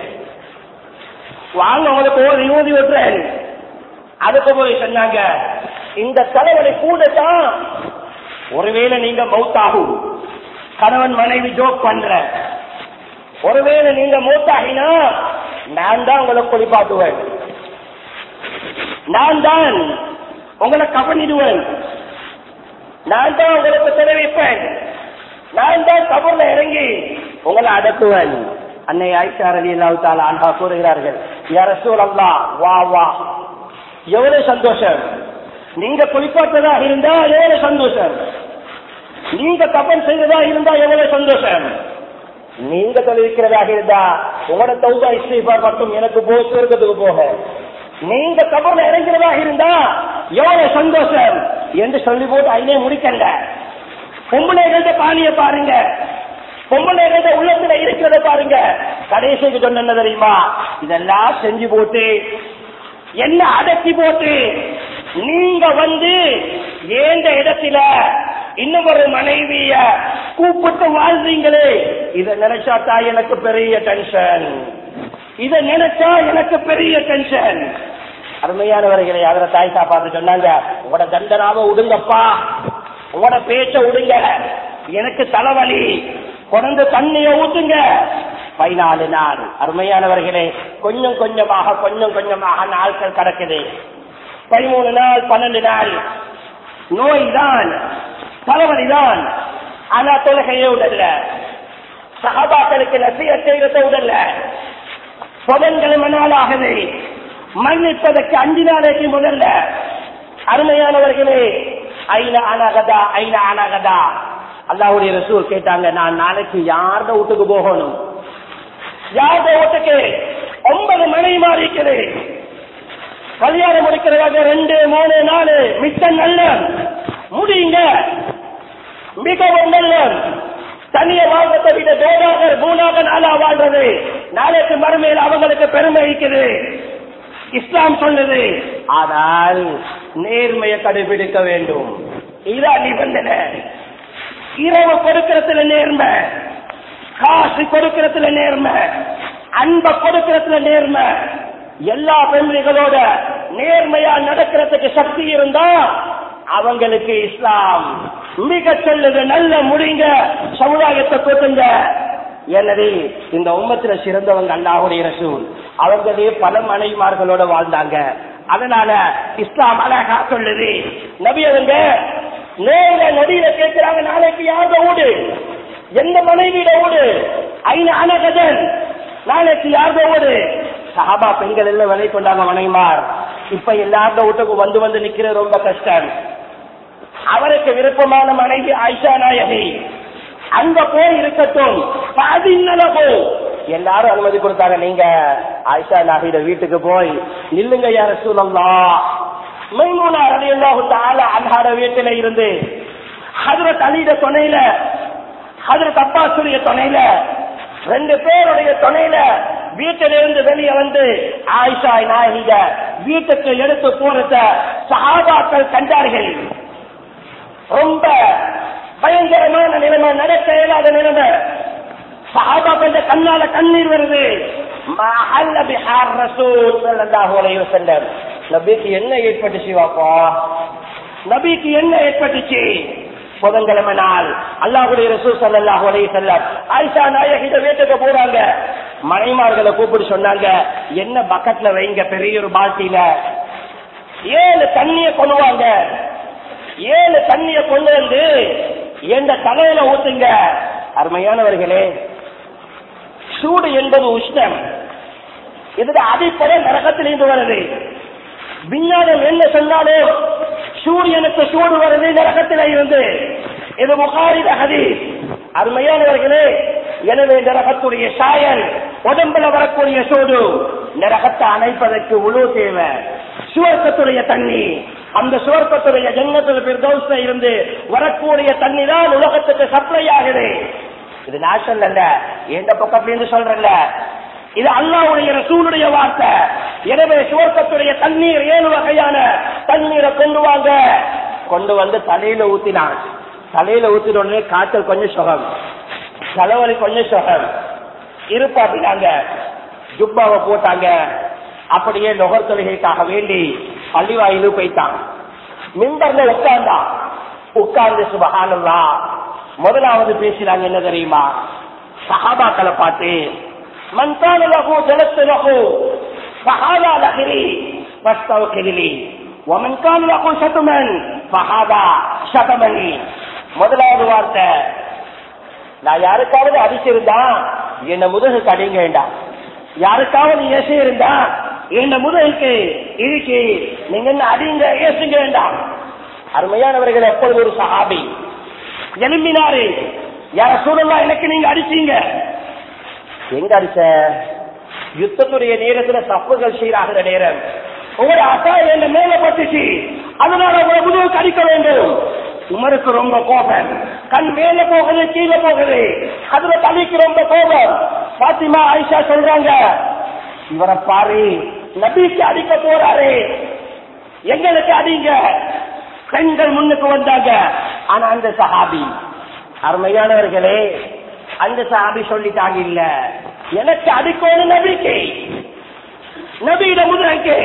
[SPEAKER 2] வாங்க உங்களுக்கு ஓதி ஊதி விட்டுறேன் அதுக்கு போய் சொன்னாங்க இந்த தலைவலி கூட தான் ஒருவேளை நீங்க மௌத்தாகும் கணவன் மனைவி ஜோக் பண்ற ஒருவேளை நீங்க மூத்தாகினா நான் தான் உங்களை குளிப்பாட்டுவேன் நான் தான் உங்களை கவனிடுவேன் நான் தான் உங்களுக்கு தெரிவிப்பேன் நான் தான் கபூர்ல இறங்கி உங்களை அடக்குவேன் அன்னை ஆயிஷா ரலி அல்லாஹ் ஆண்டா கூறுகிறார்கள் யார சூழல்லா வா வா எவ்வளவு சந்தோஷம் நீங்க குளிப்பாட்டதா இருந்தா எவ்வளவு சந்தோஷம் நீங்க கப்பல் செய்ததா இருந்தா எவ்வளவு சந்தோஷம் நீங்க தொழிற்கிறதாக இருந்தா உங்களோட தௌபா இஸ்ரீபார் மட்டும் எனக்கு போ சுருக்கத்துக்கு போக நீங்க கபர்ல இறங்கிறதாக இருந்தா எவ்வளவு சந்தோஷம் என்று சொல்லி போட்டு அதிலே முடிக்கல பொம்பளைகள பாணிய பாருங்க பொம்பளைகள உள்ளத்துல இருக்கிறத பாருங்க கடைசிக்கு சொன்ன என்ன தெரியுமா இதெல்லாம் செஞ்சு போட்டு என்ன அடக்கி போட்டு நீங்க வந்து ஏந்த இடத்துல இன்னும் ஒரு மனைவிய கூப்பிட்டு வாழ்றீங்களே இத நினைச்சா தான் எனக்கு பெரிய டென்ஷன் இத நினைச்சா எனக்கு பெரிய டென்ஷன் அருமையானவர்களை அதில் தாய்சா பார்த்து சொன்னாங்க உங்களோட தண்டனாவ விடுங்கப்பா உங்களோட பேச்ச விடுங்க எனக்கு தலைவலி கொண்டு தண்ணிய ஊத்துங்க பதினாலு நாள் அருமையானவர்களே கொஞ்சம் கொஞ்சமாக கொஞ்சம் கொஞ்சமாக நாட்கள் கடக்குது பதிமூணு நாள் பன்னெண்டு நாள் நோய் தான் தலைவலி தான் ஆனா தொலகையே உடல்ல சகாபாக்களுக்கு நசிய செய்யறத உடல்ல புதன்கள் மணாலாகவே மன்னிப்பதற்கு அஞ்சு நாளைக்கு முதல்ல அருமையானவர்களே ஐநா அனகதா ஐநா அனகதா அல்லாவுடைய ரசூல் கேட்டாங்க நான் நாளைக்கு யார்த வீட்டுக்கு போகணும் யார்த வீட்டுக்கு ஒன்பது மணி மாறிக்குது கல்யாணம் முடிக்கிறதாக ரெண்டு மூணு நாலு மிச்ச நல்ல முடியுங்க மிகவும் நல்ல தனிய வாழ்வதை விட தேவாகர் பூனாக நாளா வாழ்றது நாளைக்கு மறுமையில் அவங்களுக்கு பெருமை இருக்குது இஸ்லாம் சொல்லுது ஆனால் நேர்மையை கடைபிடிக்க வேண்டும் இதான் நிபந்தனை இரவு கொடுக்கிறதுல நேர்மை காசு கொடுக்கறதுல நேர்மை அன்ப கொடுக்கறதுல நேர்மை எல்லா பெண்களோட நேர்மையா நடக்கிறதுக்கு சக்தி இருந்தா அவங்களுக்கு இஸ்லாம் மிக சொல்லுது நல்ல முடிங்க சமுதாயத்தை கூட்டுங்க எனவே இந்த உம்மத்துல சிறந்தவங்க அல்லாஹுடைய ரசூல் அவங்களே பல மனைவிமார்களோட வாழ்ந்தாங்க அதனால இஸ்லாம் அழகா சொல்லுது நபி அவங்க நேர நடியில கேட்கிறாங்க நாளைக்கு யாருட ஊடு எந்த மனைவியிட ஊடு ஐநா அனகதன் நாளைக்கு யாருட ஊடு சஹாபா பெண்கள் எல்லாம் விலை கொண்டாங்க மனைமார் இப்ப எல்லாரோட வீட்டுக்கு வந்து வந்து நிக்கிறது ரொம்ப கஷ்டம் அவருக்கு விருப்பமான மனைவி ஆயிஷா நாயகி அங்க போய் இருக்கட்டும் பதினளவு எல்லாரும் அனுமதி கொடுத்தாங்க நீங்க ஆயிஷா நாகிட வீட்டுக்கு போய் நில்லுங்க யார சூழல்லாம் மைமூனா ரலியல்லாஹு தஆலா அன்ஹாட வீட்டில இருந்து ஹஜ்ரத் அலிட துணையில ஹஜ்ரத் அப்பாஸுடைய துணையில ரெண்டு பேருடைய துணையில வீட்டிலிருந்து வெளியே வந்து ஆயிஷா நாயகிக வீட்டுக்கு எடுத்து போறத சஹாபாக்கள் கண்டார்கள் ரொம்ப பயங்கரமான நிலைமை நடக்க இயலாத நிலைமை சஹாபாக்கள் கண்ணால கண்ணீர் வருது மஹல்ல பிஹார் ரசூல் ஸல்லல்லாஹு அலைஹி வஸல்லம் நபிக்கு என்ன ஏற்பட்டுச்சு வாப்பா நபிக்கு என்ன ஏற்பட்டுச்சு புதன்கிழமை நாள் அல்லாஹுடைய ரசூல் ஸல்லல்லாஹு அலைஹி வஸல்லம் ஆயிஷா நாயகிட்ட வீட்டுக்கு போறாங்க மனைமார்களை கூப்பிட்டு சொன்னாங்க என்ன பக்கெட்ல வைங்க பெரிய ஒரு பால்ட்டியில ஏழு தண்ணிய கொண்டு வாங்க ஏழு தண்ணிய கொண்டு வந்து எந்த தலையில ஊத்துங்க அருமையானவர்களே சூடு என்பது உஷ்ணம் இதுக்கு அடிப்படை நரகத்திலிருந்து வருது விஞ்ஞானம் என்ன சொன்னாலும் சூரியனுக்கு சூடு வருது நரகத்தில இருந்து இது முகாரித ஹதீஸ் அருமையானவர்களே எனவே நரகத்துடைய சாயல் உடம்புல வரக்கூடிய சூடு நரகத்தை அணைப்பதற்கு உழு தேவை சுவர்க்கத்துடைய தண்ணி அந்த சுவர்க்கத்துடைய ஜன்னத்தில் பிறதோஸ்ல இருந்து வரக்கூடிய தண்ணி தான் உலகத்துக்கு சப்ளை ஆகுது இது நேஷனல் அல்ல எந்த பக்கத்துல சொல்றல இது அல்லாவுடைய ரசூலுடைய வார்த்தை எனவே சுவர்க்கத்துடைய தண்ணீர் ஏழு வகையான தண்ணீரை கொண்டு வாங்க கொண்டு வந்து தலையில ஊத்தினான் தலையில ஊத்தின உடனே காய்ச்சல் கொஞ்சம் சுகம் தலைவலி கொஞ்சம் சுகம் இருப்பாட்டினாங்க ஜுப்பாவை போட்டாங்க அப்படியே நுகர் தொழுகைக்காக வேண்டி பள்ளிவாயிலு போயிட்டான் மின்பர்ல உட்கார்ந்தான் உட்கார்ந்து சுபகானல்லா முதலாவது பேசினாங்க என்ன தெரியுமா சஹாபாக்களை பார்த்து மன்கான லகு ஜலத்து லகு ஃபஹாதா லஹிரி ஃபஸ்தவ்கிரிலி வமன் கான லகு ஷதுமன் ஃபஹாதா ஷதமனி முதலாவது வார்த்தை நான் யாருக்காவது அடிச்சிருந்தா என்ன முதுகு கடிங்க வேண்டாம் யாருக்காவது ஏசி இருந்தா என்ன முதுகுக்கு இழுக்கு நீங்க என்ன அடிங்க ஏசுங்க வேண்டாம் அருமையானவர்கள் எப்பொழுது ஒரு சஹாபி எழும்பினாரு யார சூழலா எனக்கு நீங்க அடிச்சீங்க எங்க அடிச்ச யுத்தத்துடைய நேரத்துல தப்புகள் சீராகிற நேரம் உங்களோட அக்கா என்ன மேல பட்டுச்சு அதனால உங்களை முதுகுக்கு அடிக்க வேண்டும் உமருக்கு ரொம்ப கோபம் கண் மேல போகுது கீழே போகுது அதுல தலைக்கு ரொம்ப கோபம் பாத்திமா ஆயிஷா சொல்றாங்க இவரை பாரு நபிக்கு அடிக்க போறாரு எங்களுக்கு அடிங்க பெண்கள் முன்னுக்கு வந்தாங்க ஆனா அந்த சஹாபி அருமையானவர்களே அந்த சஹாபி சொல்லிட்டாங்க இல்ல எனக்கு அடிக்கணும் நபிக்கு நபியிட முதலுக்கு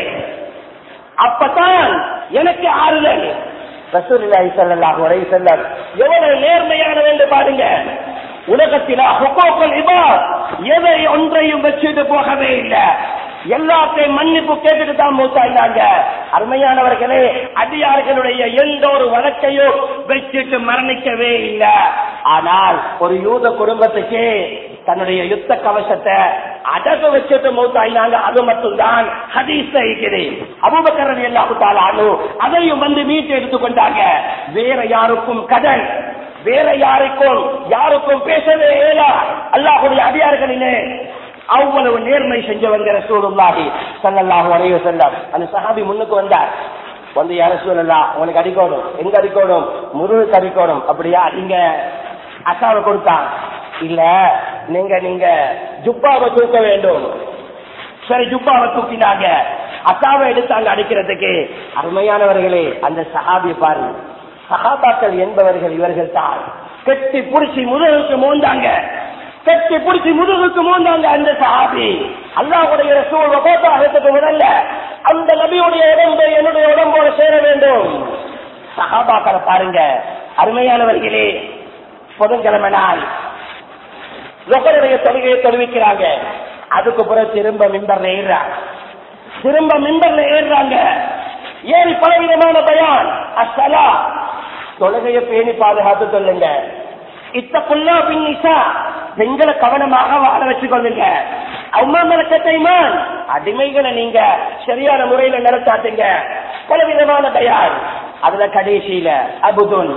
[SPEAKER 2] அப்பதான் எனக்கு ஆறுதல் ரசூலுல்லாஹி ஸல்லல்லாஹு அலைஹி வஸல்லம் எவ்வளவு நேர்மையானது என்று பாருங்க உலகத்தில ஹுக்கூக்குல் இபாத் எதை ஒன்றையும் வச்சுட்டு போகவே இல்லை எல்லாத்தையும் மன்னிப்பு கேட்டுட்டு தான் மூத்தாயினாங்க அருமையானவர்களே அடியார்களுடைய எந்த ஒரு வழக்கையும் வச்சுட்டு மரணிக்கவே இல்லை ஆனால் ஒரு யூத குடும்பத்துக்கு தன்னுடைய யுத்த கவசத்தை அடகு வச்சுட்டு மூத்தாயினாங்க அது மட்டும்தான் ஹதீஸ் இருக்குது அபுபக்கரன் எல்லாத்தாலும் அதையும் வந்து மீட்டு எடுத்துக்கொண்டாங்க வேற யாருக்கும் கடன் வேற யாருக்கும் யாருக்கும் பேசவே இயலா அல்லாஹுடைய அடியார்களிலே அவ்வளவு நேர்மை செஞ்சவங்க ரசூலுல்லாஹி ஸல்லல்லாஹு அலைஹி வஸல்லம் அந்த சஹாபி முன்னுக்கு வந்தார் வந்து யார சொல்லலாம் உனக்கு அடிக்கணும் எங்க அடிக்கணும் முருகுக்கு அடிக்கணும் அப்படியா நீங்க அசாவை கொடுத்தான் இல்ல நீங்க நீங்க ஜுப்பாவை தூக்க வேண்டும் சரி ஜுப்பாவை தூக்கினாங்க அசாவை எடுத்தாங்க அடிக்கிறதுக்கு அருமையானவர்களே அந்த சஹாபி பாருங்க சஹாபாக்கள் என்பவர்கள் இவர்கள் தான் கெட்டி புடிச்சு முதலுக்கு மோந்தாங்க கட்டி பிடிச்சி முதுகுக்கு மூந்தாங்க அந்த சஹாபி அல்லாஹுடைய ரசூல் வபாத்தாகிறதுக்கு முதல்ல அந்த நபியுடைய உடம்பு என்னுடைய உடம்போட சேர வேண்டும் சஹாபாக்களை பாருங்க அருமையானவர்களே புதன்கிழமை நாள் லொகருடைய தொழுகையை தெரிவிக்கிறாங்க அதுக்கு பிறகு திரும்ப மிம்பர்ல ஏறுறாங்க திரும்ப மிம்பர்ல ஏறுறாங்க ஏறி பலவிதமான பயான் அசலா தொழுகையை பேணி பாதுகாத்து சொல்லுங்க இத்தக்குள்ளா பின் நிசா பெண்களை கவனமாக வாழ வச்சுக் கொள்ளுங்க அம்மா மலக்கத்தைமான் அடிமைகளை நீங்க சரியான முறையில நடத்தாட்டுங்க பலவிதமான பயான் அதுல கடைசியில அபுதுன்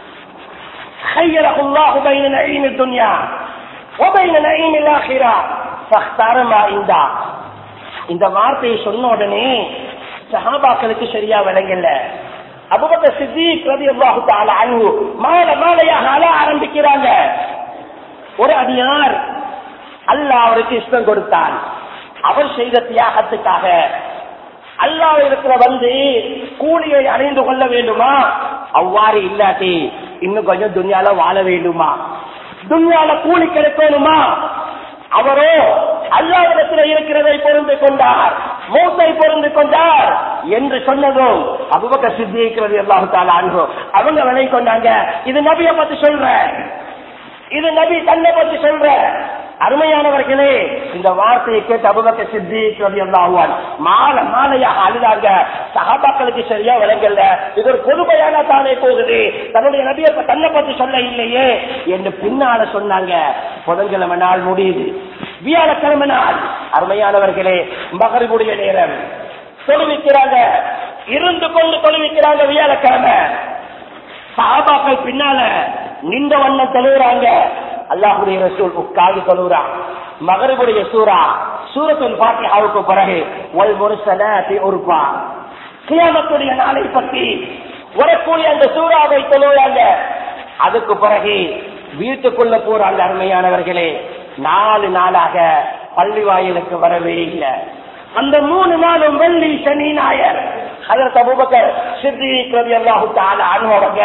[SPEAKER 2] خيره الله بين نعيم الدنيا وبين نعيم الآخرة فاختار ما عنده இந்த வார்த்தையை சொன்ன உடனே சஹாபாக்களுக்கு சரியா விளங்கல அபுபக்க சித்திக் ரலியல்லாஹு தஆலா அன்ஹு மால மாலையாக அழ ஆரம்பிக்கிறாங்க ஒரு அடியார் அல்லாஹ் அவருக்கு இஷ்டம் கொடுத்தான் அவர் செய்த தியாகத்துக்காக அல்லாஹ் இடத்துல வந்து கூலியை அடைந்து கொள்ள வேண்டுமா அவ்வாறு இல்லாட்டி இன்னும் கொஞ்சம் துன்யால வாழ வேண்டுமா துன்யால கூலி கிடைக்கணுமா அவரோ அல்லாவிடத்தில் இருக்கிறதை பொருந்து கொண்டார் மூத்தை பொருந்து கொண்டார் என்று சொன்னதும் அபுபக்க சித்திக்கிறது எல்லா அனுபவ அவங்க விலை கொண்டாங்க இது நபியை பத்தி சொல்றேன் இது நபி தன்னை பத்தி சொல்ற அருமையானவர்களே இந்த வார்த்தையை கேட்டு அபுபக்க சித்திக்கிறது எல்லாவான் மாலை மாலையாக அழுதாங்க சகாபாக்களுக்கு சரியா விளங்கல இது ஒரு பொதுமையான தானே போகுது தன்னுடைய நபியை ப- தன்னை பத்தி சொல்ல இல்லையே என்று பின்னால சொன்னாங்க புதன்கிழமை நாள் முடியுது வியாழக்கிழமை நாள் அருமையானவர்களே மகரிபுடைய நேரம் தொழுவிக்கிறாங்க இருந்து கொண்டு தொழுவிக்கிறாங்க வியாழக்கிழமை சாபாக்கள் பின்னால நின்ற வண்ணம் தொழுகிறாங்க அல்லாஹுடைய ரசூல் உட்கார்ந்து தொழுகிறான் மகரிபுடைய சூரா சூரத்துல் பாத்தியாவுக்கு பிறகு ஒல் முருசனி உருப்பா கியாமத்துடைய நாளை பற்றி வரக்கூடிய அந்த சூறாவை தொழுகிறாங்க அதுக்கு பிறகு வீட்டுக்குள்ள போறாங்க அருமையானவர்களே நாலு நாளாக பள்ளி வாயிலுக்கு வரவே இல்லை அந்த மூணு நாளும் வெள்ளி சனி ஞாயர் அதற்கு அபூபக்கர் சித்திக் ரலியல்லாஹு தஆலா அன்ஹு அவங்க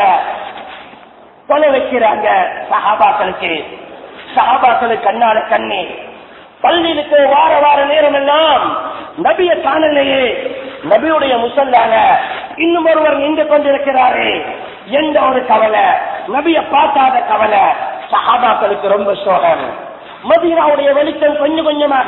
[SPEAKER 2] தொலை வைக்கிறாங்க சஹாபாக்களுக்கு சஹாபாக்களுக்கு கண்ணால கண்ணீர் பள்ளியிலுக்கு வார வார நேரம் எல்லாம் நபிய காணலையே நபியுடைய முசல்லாக இன்னும் ஒருவர் நின்று கொண்டிருக்கிறாரே எந்த ஒரு கவலை நபிய பார்க்காத கவலை சஹாபாக்களுக்கு ரொம்ப சோகம் மதீனாவுடைய வெளிச்சம் கொஞ்சம் கொஞ்சமாக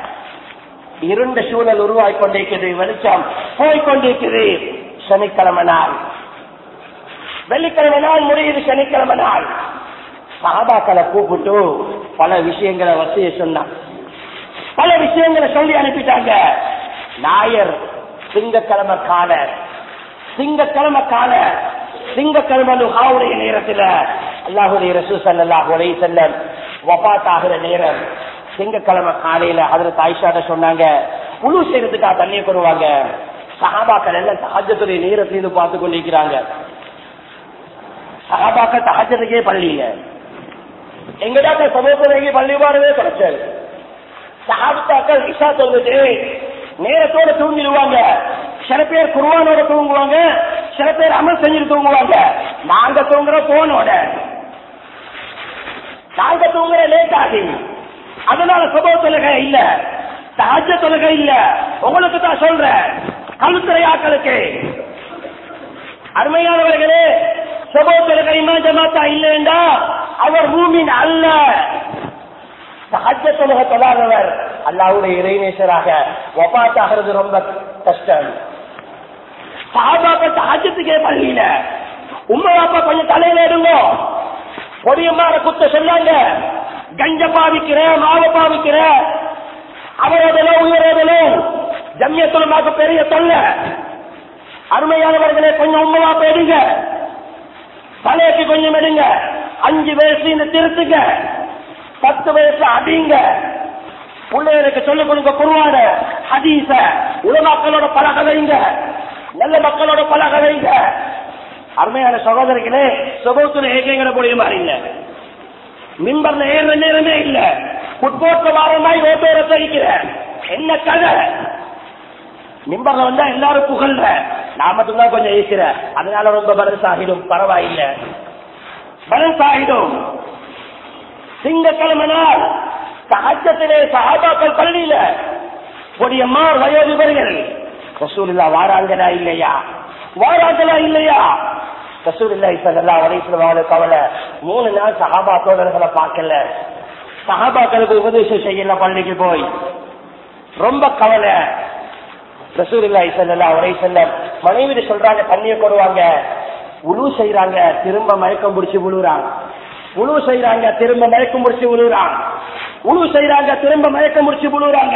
[SPEAKER 2] இருண்ட சூழல் உருவாய் கொண்டிருக்கிறது வெளிச்சம் போய்கொண்டிருக்கிறது சனிக்கிழமை நாள் வெள்ளிக்கிழமை நாள் முடியுது சனிக்கிழமை நாள் சகாபாக்களை கூப்பிட்டு பல விஷயங்களை வசிய சொன்னான் பல விஷயங்களை சொல்லி அனுப்பிட்டாங்க நாயர் திங்கக்கிழமை கால திங்கக்கிழமை கால திங்கக்கிழமை லுஹாவுடைய நேரத்துல அல்லாஹுடைய ரசூ சல்லாஹ் உலை செல்லம் வபாத் ஆகிற நேரம் திங்கக்கிழமை காலையில அதுல தாய்ஷாட்ட சொன்னாங்க புழு செய்யறதுக்காக தண்ணியை கொள்வாங்க சகாபாக்கள் எல்லாம் சகஜத்துடைய நேரத்திலிருந்து பார்த்து கொண்டிருக்கிறாங்க சகாபாக்கள் தகஜத்துக்கே பள்ளியில எங்கடாக்க சமூகத்துக்கு பள்ளி பாடவே கிடைச்சது சகாபாக்கள் இஷா சொல்லுது நேரத்தோட தூங்கிடுவாங்க சில பேர் குருவானோட தூங்குவாங்க சில பேர் அமல் செஞ்சுட்டு தூங்குவாங்க நாங்க தூங்குற போனோட நாங்க தூங்குற லேட் ஆகி அதனால சுப தொழுகை இல்ல சஹஜ தொழுகை இல்ல உங்களுக்கு தான் சொல்றேன் கழுத்துறையாக்களுக்கு அருமையானவர்களே சுப தொழுகை ஜமாத்தா இல்லைண்டா அவர் மூமின் அல்ல சஹஜ தொழுகை தொழாதவர் அல்லாவுடைய இறைநேசராக ஒப்பாத்தாகிறது ரொம்ப கஷ்டம் சாபாக்க சஹஜத்துக்கே பள்ளியில உண்மை அப்பா கொஞ்சம் தலையில எடுங்க பொடியம்மார குத்த சொன்னாங்க கஞ்ச பாவிக்கிற மாவு பாவிக்கிற அவரோதலோ உயரோதலோ ஜம்யத்துலமாக்கு பெரிய தொல்ல அருமையானவர்களே கொஞ்சம் உண்மையா எடுங்க தலைக்கு கொஞ்சம் எடுங்க அஞ்சு வயசு இந்த திருத்துங்க பத்து வயசுல அடிங்க பிள்ளைகளுக்கு சொல்லிக் கொடுங்க குருவான ஹதீச உலமாக்களோட பழக வைங்க நல்ல மக்களோட பழக வைங்க அருமையான சகோதரிகளே சுபத்துல ஏகங்கிற போலிய மாதிரி இல்ல மிம்பர்ல ஏற நேரமே இல்ல உட்போட்ட வாரமாய் ரோட்டோர தரிக்கிற என்ன கதை மிம்பர்ல வந்தா எல்லாரும் புகழ்ற நான் மட்டும்தான் கொஞ்சம் ஈசிற அதனால ரொம்ப பலன் சாகிடும் பரவாயில்லை பலன் சாகிடும் திங்கக்கிழமை நாள் சகஜத்திலே சகாபாக்கள் பள்ளியில பொடியம்மார் வயோதிபர்கள் ரசூலுல்லா வாராங்களா இல்லையா வாராங்களா இல்லையா ரசூலுல்லா இப்ப வலைசுல கவலை மூணு நாள் சகாபா தோழர்களை பார்க்கல சகாபாக்களுக்கு உபதேசம் செய்யல பள்ளிக்கு போய் ரொம்ப கவலை ரசூலுல்லாஹி ஸல்லல்லாஹு அலைஹி வஸல்லம் மனைவி சொல்றாங்க தண்ணிய போடுவாங்க உழு செய்யறாங்க திரும்ப மயக்கம் பிடிச்சு விழுறாங்க உழு செய்யறாங்க திரும்ப மயக்கம் பிடிச்சு விழுறாங்க உழு செய்யறாங்க திரும்ப மயக்கம் பிடிச்சு விழுறாங்க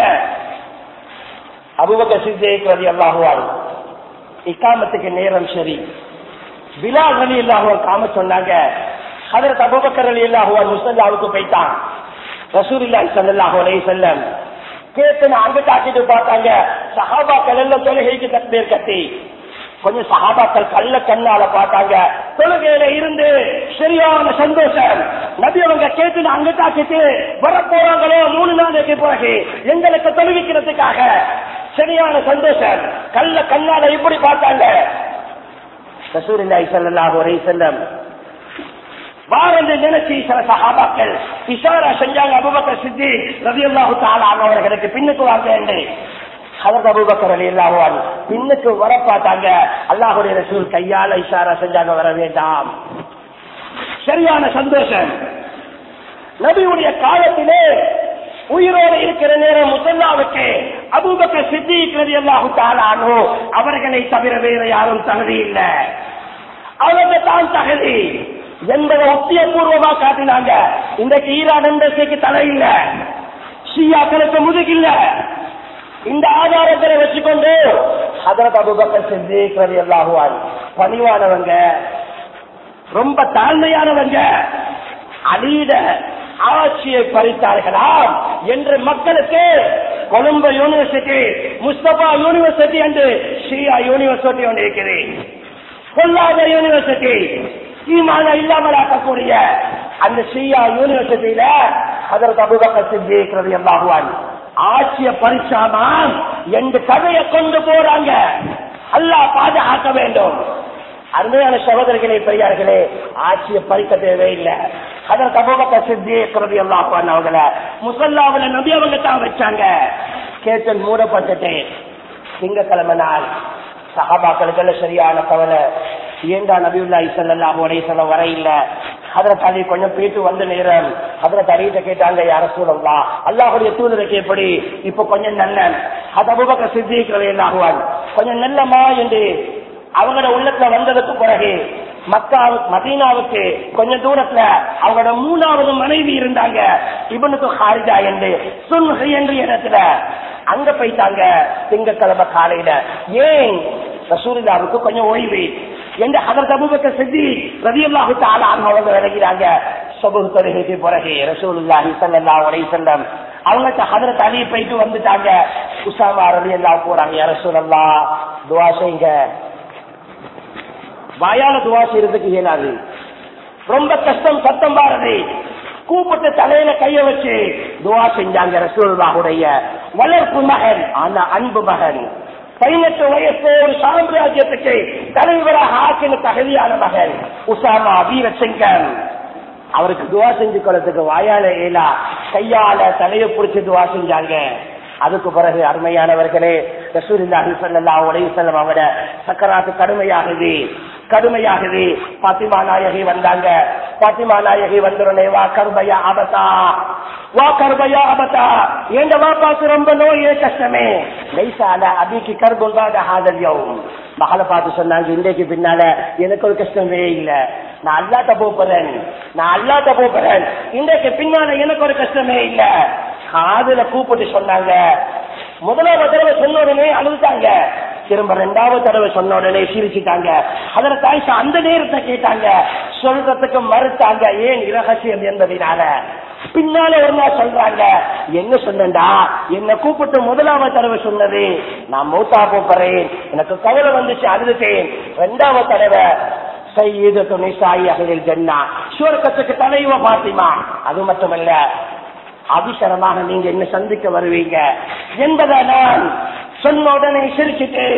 [SPEAKER 2] அபுபக்கர் சித்திக் ரதி அல்லாஹுவான் இக்காமத்துக்கு நேரம் சரி பிலால் அலி அல்லாஹுவா காம சொன்னாங்க ஹதரத் அபுபக்கர் அலி அல்லாஹுவான் முசல்லாவுக்கு போயிட்டான் ரசூலுல்லாஹி ஸல்லல்லாஹு அலைஹி வஸல்லம் கேட்டு அங்க காட்டிட்டு பார்த்தாங்க சஹாபாக்கள் எல்லாம் தொழுகைக்கு தக்பீர் கட்டி கொஞ்சம் சஹாபாக்கள் கள்ள கண்ணால பார்த்தாங்க தொழுகையில இருந்து சரியான சந்தோஷம் நபி அவங்க கேட்டு அங்க காட்டிட்டு வர போறாங்களோ மூணு நாளைக்கு பிறகு எங்களுக்கு தொழுவிக்கிறதுக்காக சரியான சந்தோஷம் கள்ள கண்ணால இப்படி பார்த்தாங்க ரசூலுல்லாஹி ஸல்லல்லாஹு அலைஹி வஸல்லம் வாரந்து நினைச்சு சில சகாபாக்கள் இஷாரா செஞ்சாங்க அபுபக்கர் சித்தி ரவி அல்லாஹு அவர்களுக்கு பின்னுக்கு வாங்க என்று ஹதரத் அபுபக்கர் அலி அல்லாஹுவான் பின்னுக்கு வர பார்த்தாங்க அல்லாஹுடைய ரசூல் கையால இஷாரா செஞ்சாங்க வர வேண்டாம் சரியான சந்தோஷம் நபியுடைய காலத்திலே உயிரோடு இருக்கிற நேரம் முசல்லாவுக்கு அபூபக்கர் சித்திக் ரதி அல்லாஹு தாலானோ அவர்களை தவிர வேற யாரும் தகுதி இல்லை அவங்க தான் தகுதி என்பதை உத்தியபூர்வமா காட்டினாங்க இன்றைக்கு ஈரான் எம்பசிக்கு தலை இல்ல ஷியாக்களுக்கு முதுகில்ல இந்த ஆதாரங்களை வச்சுக்கொண்டு ஹதரத் அபுபக்கர் சித்திக் ரதி அல்லாஹுவான் பணிவானவங்க ரொம்ப தாழ்மையானவங்க அலீட ஆட்சியை பறித்தார்களாம் என்று மக்களுக்கு கொழும்பு யூனிவர்சிட்டி முஸ்தபா யூனிவர்சிட்டி என்று ஷியா யூனிவர்சிட்டி ஒன்று இருக்குது பொல்லாத யூனிவர்சிட்டி ஈமான இல்லாமல் ஆக்கக்கூடிய அந்த ஷியா யூனிவர்சிட்டியில அதற்கு அபுபக்கர் சித்திக் ரதி அல்லாஹுவான் ஆட்சியை பறிச்சாமாம் என்று கதையை கொண்டு போறாங்க அல்லாஹ் பாதுகாக்க வேண்டும் அருமையான சகோதரர்களே பெரியார்களே ஆட்சியை பறிக்க தேவையில்லை அதற்கு அபுபக்க சித்தி பிரதி எல்லாம் அவங்கள முசல்லாவில் நபி அவங்க தான் வச்சாங்க கேட்டல் மூடப்பட்டுட்டு திங்கக்கிழமை நாள் சஹாபாக்களுக்கு சரியான கவலை ஏண்டா நபியுல்லா இசல்லாம் உடைய சொல்ல வர இல்ல அதுல தள்ளி கொஞ்சம் போயிட்டு வந்த நேரம் அதுல தடியிட்ட கேட்டாங்க யார சூழல்லா அல்லாஹுடைய தூதருக்கு எப்படி இப்ப கொஞ்சம் நல்ல அது அபுபக்க சித்திக்கிறது என்னாகுவான் கொஞ்சம் நல்லமா என்று அவங்களோட உள்ளத்துல வந்ததுக்கு பிறகு மக்கா மதீனாவுக்கு கொஞ்ச தூரத்துல அவங்களோட மூணாவது மனைவி இருந்தாங்க இவனுக்கு ஹாரிஜா என்று சுன்ஹை என்று இடத்துல அங்க போயிட்டாங்க திங்கக்கிழமை காலையில ஏன் ரசூலில்லாவுக்கு கொஞ்சம் ஓய்வு என்று அதற்கு அபுபக்க செஞ்சு ரதியல்லாஹு தாலா அவங்க விளக்கிறாங்க சொபுகு தொழுகைக்கு பிறகு ரசூலுல்லாஹி ஸல்லல்லாஹு அலைஹி வஸல்லம் அவங்க ஹதரத் அலி போயிட்டு வந்துட்டாங்க உசாமா ரலியல்லாஹு போறாங்க யா ரசூலல்லாஹ் துஆ செய்யுங்க வாயால துவா செய்யறதுக்கு இயலாது ரொம்ப கஷ்டம் சத்தம் பாருது கூப்பிட்டு தலையில கைய வச்சு துவா செஞ்சாங்க ரசூலுல்லாஹுடைய வளர்ப்பு மகன் ஆனா அன்பு மகன் பதினெட்டு வயசு ஒரு சாம்ராஜ்யத்துக்கு தலைவராக ஆக்கின தகுதியான மகன் உசாமா வீரசிங்கன் அவருக்கு துவா செஞ்சு கொள்ளத்துக்கு வாயால ஏலா கையால தலையை பிடிச்சு துவா செஞ்சாங்க அதுக்கு பிறகு அருமையானவர்களே ரசூலில்லாஹி ஸல்லல்லாஹு அலைஹி வஸல்லம் அவட சக்கராத்து கடுமையாகுது கடுமையாகுது பாத்திமா நாயகி வந்தாங்க பாத்திமா நாயகி வந்துடனே வா கருபையா ஆபத்தா வா கருபையா ஆபத்தா எங்க வாப்பாக்கு ரொம்ப நோயே கஷ்டமே லைசால அபிக்கு கர்புல்பாத ஹாதல்யம் மகளை பார்த்து சொன்னாங்க இன்றைக்கு பின்னால எனக்கு ஒரு கஷ்டமே இல்ல நான் அல்லாட்ட போறேன் நான் அல்லாட்ட போறேன் இன்றைக்கு பின்னால எனக்கு ஒரு கஷ்டமே இல்ல காதுல கூப்பிட்டு சொன்னாங்க முதலாவது தடவை சொன்ன உடனே அழுதுட்டாங்க திரும்ப ரெண்டாவது தடவை சொன்ன உடனே சிரிச்சுட்டாங்க அதுல தாய்ஷா அந்த நேரத்தை கேட்டாங்க சொல்றதுக்கு மறுத்தாங்க ஏன் இரகசியம் என்பதனால பின்னால ஒரு நாள் சொல்றாங்க என்ன சொன்னா என்ன கூப்பிட்டு முதலாவது தடவை சொன்னது நான் மூத்தா போறேன் எனக்கு கவலை வந்துச்சு அழுதுட்டேன் ரெண்டாவது தடவை சையீதத்து நிசாயி அகலில் ஜன்னா சுவர்க்கத்துக்கு தலைவ பாத்திமா அது மட்டுமல்ல அபிசரமாக நீங்க என்ன சந்திக்க வருவீங்க என்பதை நான் சொன்ன உடனே சிரிச்சுட்டு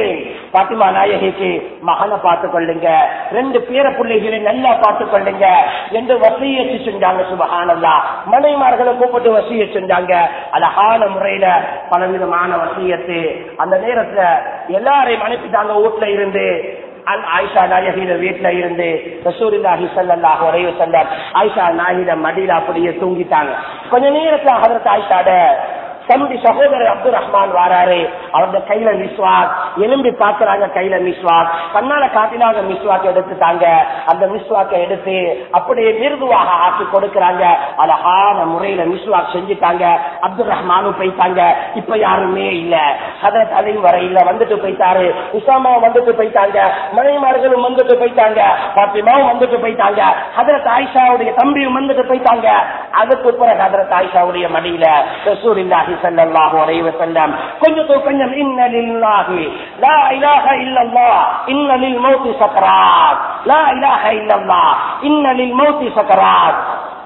[SPEAKER 2] பாத்திமா நாயகிக்கு மகனை பார்த்து கொள்ளுங்க ரெண்டு பேர பிள்ளைகளை நல்லா பார்த்து கொள்ளுங்க என்று வசியத்து செஞ்சாங்க சுபஹானல்லா மனைமார்களை கூப்பிட்டு வசிய செஞ்சாங்க அழகான முறையில பலவிதமான வசியத்து அந்த நேரத்துல எல்லாரையும் அனுப்பிட்டாங்க வீட்டுல இருந்து அந்த ஆயிஷா நாயகிட வீட்டுல இருந்து ரசூலில்லாஹி ஸல்லல்லாஹு அலைஹி வஸல்லம் ஆயிஷா நாயகிட மடியில அப்படியே தூங்கிட்டாங்க கொஞ்ச நேரத்துல ஹஜரத் ஆயிஷாட தம்பி சகோதரர் அப்துல் ரஹ்மான் வாராரு அவருடைய கையில மிஸ்வாக் எலும்பி பாக்குறாங்க கையில மிஸ்வாக் கண்ணால காட்டினாங்க மிஸ்வாக் எடுத்துட்டாங்க அந்த மிஸ்வாக்கை எடுத்து அப்படியே மிருதுவாக ஆக்கி கொடுக்கறாங்க அழகான முறையில மிஸ்வாக் செஞ்சுட்டாங்க அப்துல் ரஹ்மானும் போயிட்டாங்க இப்ப யாருமே இல்ல ஹதரத் அலியும் வர இல்ல வந்துட்டு போயிட்டாரு உசாமாவும் வந்துட்டு போயிட்டாங்க மனைமார்களும் வந்துட்டு போயிட்டாங்க பாத்திமாவும் வந்துட்டு போயிட்டாங்க ஹதரத் ஆயிஷாவுடைய தம்பியும் வந்துட்டு போயிட்டாங்க அதுக்கு பிறகு ஹதரத் ஆயிஷாவுடைய மடியில ரசூலில்லாஹி ஸல்லல்லாஹு அலைஹி வஸல்லம் கொஞ்சம் கொஞ்சம் இன்ன லில்லாஹி லா இலாஹ இல்லல்லாஹ் இன்ன லில் மௌத்தி சக்கராத் லா இலாஹ இல்லல்லாஹ் இன்ன லில் மௌத்தி சக்கராத்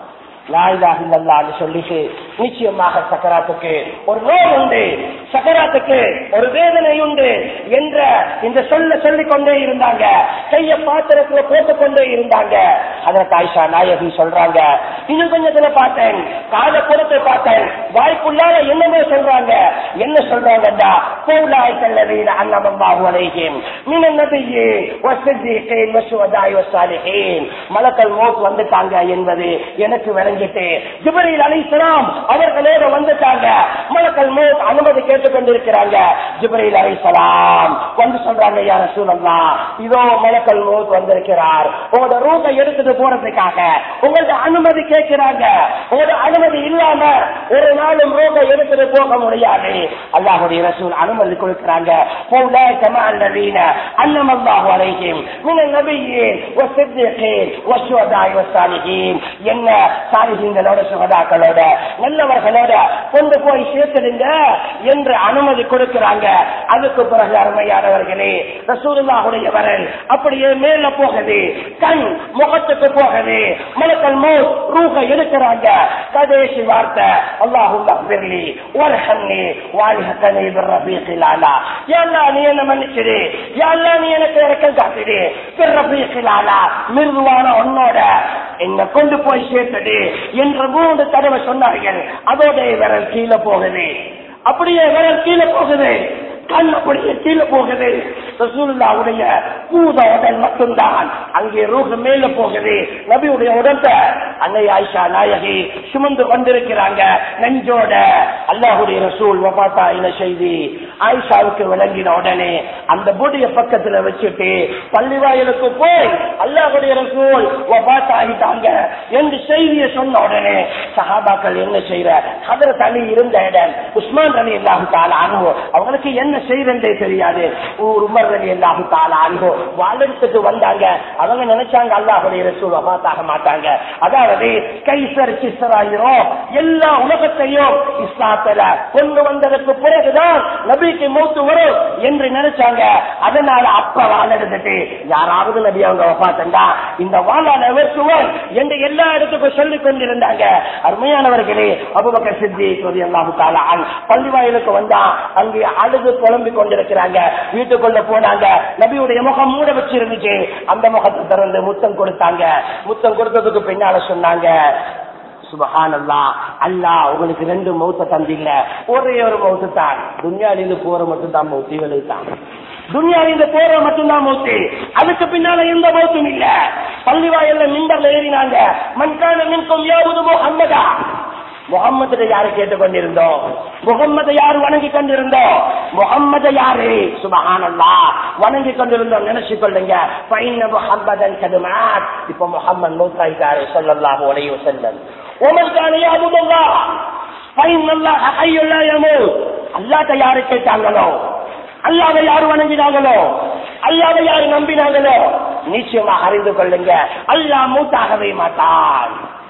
[SPEAKER 2] லா இலாஹ இல்லல்லாஹ்னு சொல்லிட்டு நிச்சயமாக சக்கராத்துக்கு ஒரு நோய் உண்டு சக்கராத்துக்கு ஒரு வேதனை உண்டு என்ற இந்த சொல்ல சொல்லிக் கொண்டே இருந்தாங்க கைய பாத்திரத்துல போட்டுக் கொண்டே இருந்தாங்க அதற்கு ஆயிஷா நாயகி சொல்றாங்க இன்னும் கொஞ்சத்துல பார்த்தேன் காத புறத்தை பார்த்தேன் வாய்ப்புள்ளால என்னமோ சொல்றாங்க என்ன சொல்றாங்கடா போலாய் கல்லவீன அன்னமல்லாஹு அலைஹிம் மின நபியே வஸ்ஸிதீகீன் வஸ்ஸுஹதாய் வஸ்ஸாலிஹீன் மலக்கல் மௌத் வந்துட்டாங்க என்பது எனக்கு விளங்கிட்டு ஜிப்ரீல் அலைஹிஸ்ஸலாம் அவர்களோட வந்துட்டாங்க மலக்கல் மௌத் அனுமதி கேட்டுக் கொண்டிருக்கிறாங்க ஜிப்ரீல் அலைஹிஸ்ஸலாம் வந்து சொல்றாங்க யா ரசூலல்லாஹ் இதோ மலக்கல் மௌத் வந்திருக்கிறார் உங்களோட ரூட்டை எடுத்துட்டு போறதுக்காக உங்களோட அனுமதி கேட்கிறாங்க உங்களோட அனுமதி இல்லாம ஒரு நாளும் ரூட்டை எடுத்துட்டு போக முடியாது அல்லாஹுடைய ரசூல் அனுமதி கொடுக்கிறாங்க فأولئك مع الذين علم الله عليهم من النبيين والصديقين والشهداء والصالحين என்ன சாலிஹீன்களோட சுகதாக்களோட நல்லவர்களோட கொண்டு போய் சேர்த்துடுங்க என்று அனுமதி கொடுக்கிறாங்க அதுக்கு பிறகு அருமையானவர்களே ரசூலுல்லாஹுடைய வரல் அப்படியே மேல போகுது கண் முகத்துக்கு போகுது மலக்கல் மோஸ் ரூக எடுக்கிறாங்க கடைசி வார்த்தை அல்லாஹுல்லா பிர்லி வர்ஹம்னி வாலிஹத்தனி பிர்ரபீகில் ஆலா யா அல்லாஹ் நீ என்ன மன்னிச்சிடு யா அல்லாஹ் நீ எனக்கு இறக்கம் காட்டிடு பிர்ரபீகில் ஆலா மிருதுவான உன்னோட என்ன கொண்டு போய் சேர்த்தது என்று மூன்று தடவை சொன்னார்கள் அதோட விரல் கீழே போகுது அப்படியே விரல் கீழே போகுது கண் அப்படியே கீழே போகுது ரசூலுல்லாவுடைய பூத உடல் மட்டும்தான் அங்கே ரூஹ் மேல போகுது நபியுடைய உடம்ப அன்னை ஆயிஷா நாயகி சுமந்து கொண்டிருக்கிறாங்க நெஞ்சோட அல்லாஹுடைய ரசூல் வபாத்தா இன செய்தி ஆயிஷாவுக்கு விளங்கின உடனே அந்த பொடிய பக்கத்துல வச்சுட்டு பள்ளிவாயலுக்கு போய் அல்லாஹுடைய ரசூல் வபாத்தா ஆகிட்டாங்க என்று செய்தியை சொன்ன உடனே சஹாபாக்கள் என்ன செய்யற ஹதரத் அலி இருந்த இடம் உஸ்மான் அலி அல்லாஹு தாலா அனுபவம் அவங்களுக்கு என்ன செய்யறதே தெரியாது ஊர் உமர் அலி அல்லாஹு தாலா அனுபவம் வாழ்த்துக்கு வந்தாங்க அவங்க நினைச்சாங்க அல்லாஹுடைய ரசூல் வபாத்தாக மாட்டாங்க அதாவது கைசர் கிசராயிரும் எல்லா உலகத்தையும் இஸ்லாத்துல கொண்டு வந்ததற்கு பிறகுதான் நபிக்கு மூத்து வரும் என்று நினைச்சாங்க அதனால அப்ப வாழ எடுத்துட்டு யாராவது நபி அவங்க வபாத்தண்டா இந்த வாழான வெற்றுவன் என்று எல்லா இடத்துக்கும் சொல்லிக் கொண்டிருந்தாங்க அருமையானவர்களே அபுபக்கர் சித்தி அல்லாஹு தாலா பள்ளி வாயிலுக்கு வந்தா அங்கே அழுது புலம்பிக் கொண்டிருக்கிறாங்க வீட்டுக்குள்ள போனாங்க நபியுடைய முகம் மூட வச்சிருந்துச்சு அந்த முகத்தை திறந்து முத்தம் கொடுத்தாங்க முத்தம் கொடுத்ததுக்கு பின்னால சொன்னாங்க சுபஹானல்லா அல்லா உங்களுக்கு ரெண்டு மௌத்த தந்தில்ல ஒரே ஒரு மௌத்து தான் துன்யாலிருந்து போற மட்டும் தான் மௌத்திகளை தான் துன்யாலிருந்து போற மட்டும்தான் மௌத்து அதுக்கு பின்னால எந்த மௌத்தும் இல்ல பள்ளிவாயல்ல மிண்டர்ல ஏறினாங்க மண்கான மின்கும் யாவது முகம்மதா முகம்மது யாரு கேட்டுக்கொண்டிருந்தோம் முகம்மது யாரு வணங்கி கொண்டிருந்தோம் முகம்மது யாரு சுபஹானல்லா வணங்கி கொண்டிருந்தோம் நினைச்சு கொள்ளுங்க பைன முகம்மதன் கதுமாத் இப்ப முகம்மது மூத்தாயிட்டாரு சொல்லல்லாஹு உடைய செல்லம் உமர்கான யாபுதல்லா பைன் அல்லா ஹையுல்லா யமூத் அல்லாஹ்ட்ட யாரு கேட்டாங்களோ அல்லாவை யாரு வணங்கினாங்களோ அல்லாவை யாரு நம்பினாங்களோ நிச்சயமாக அறிந்து கொள்ளுங்க அல்லாஹ் மூத்தாகவே மாட்டான்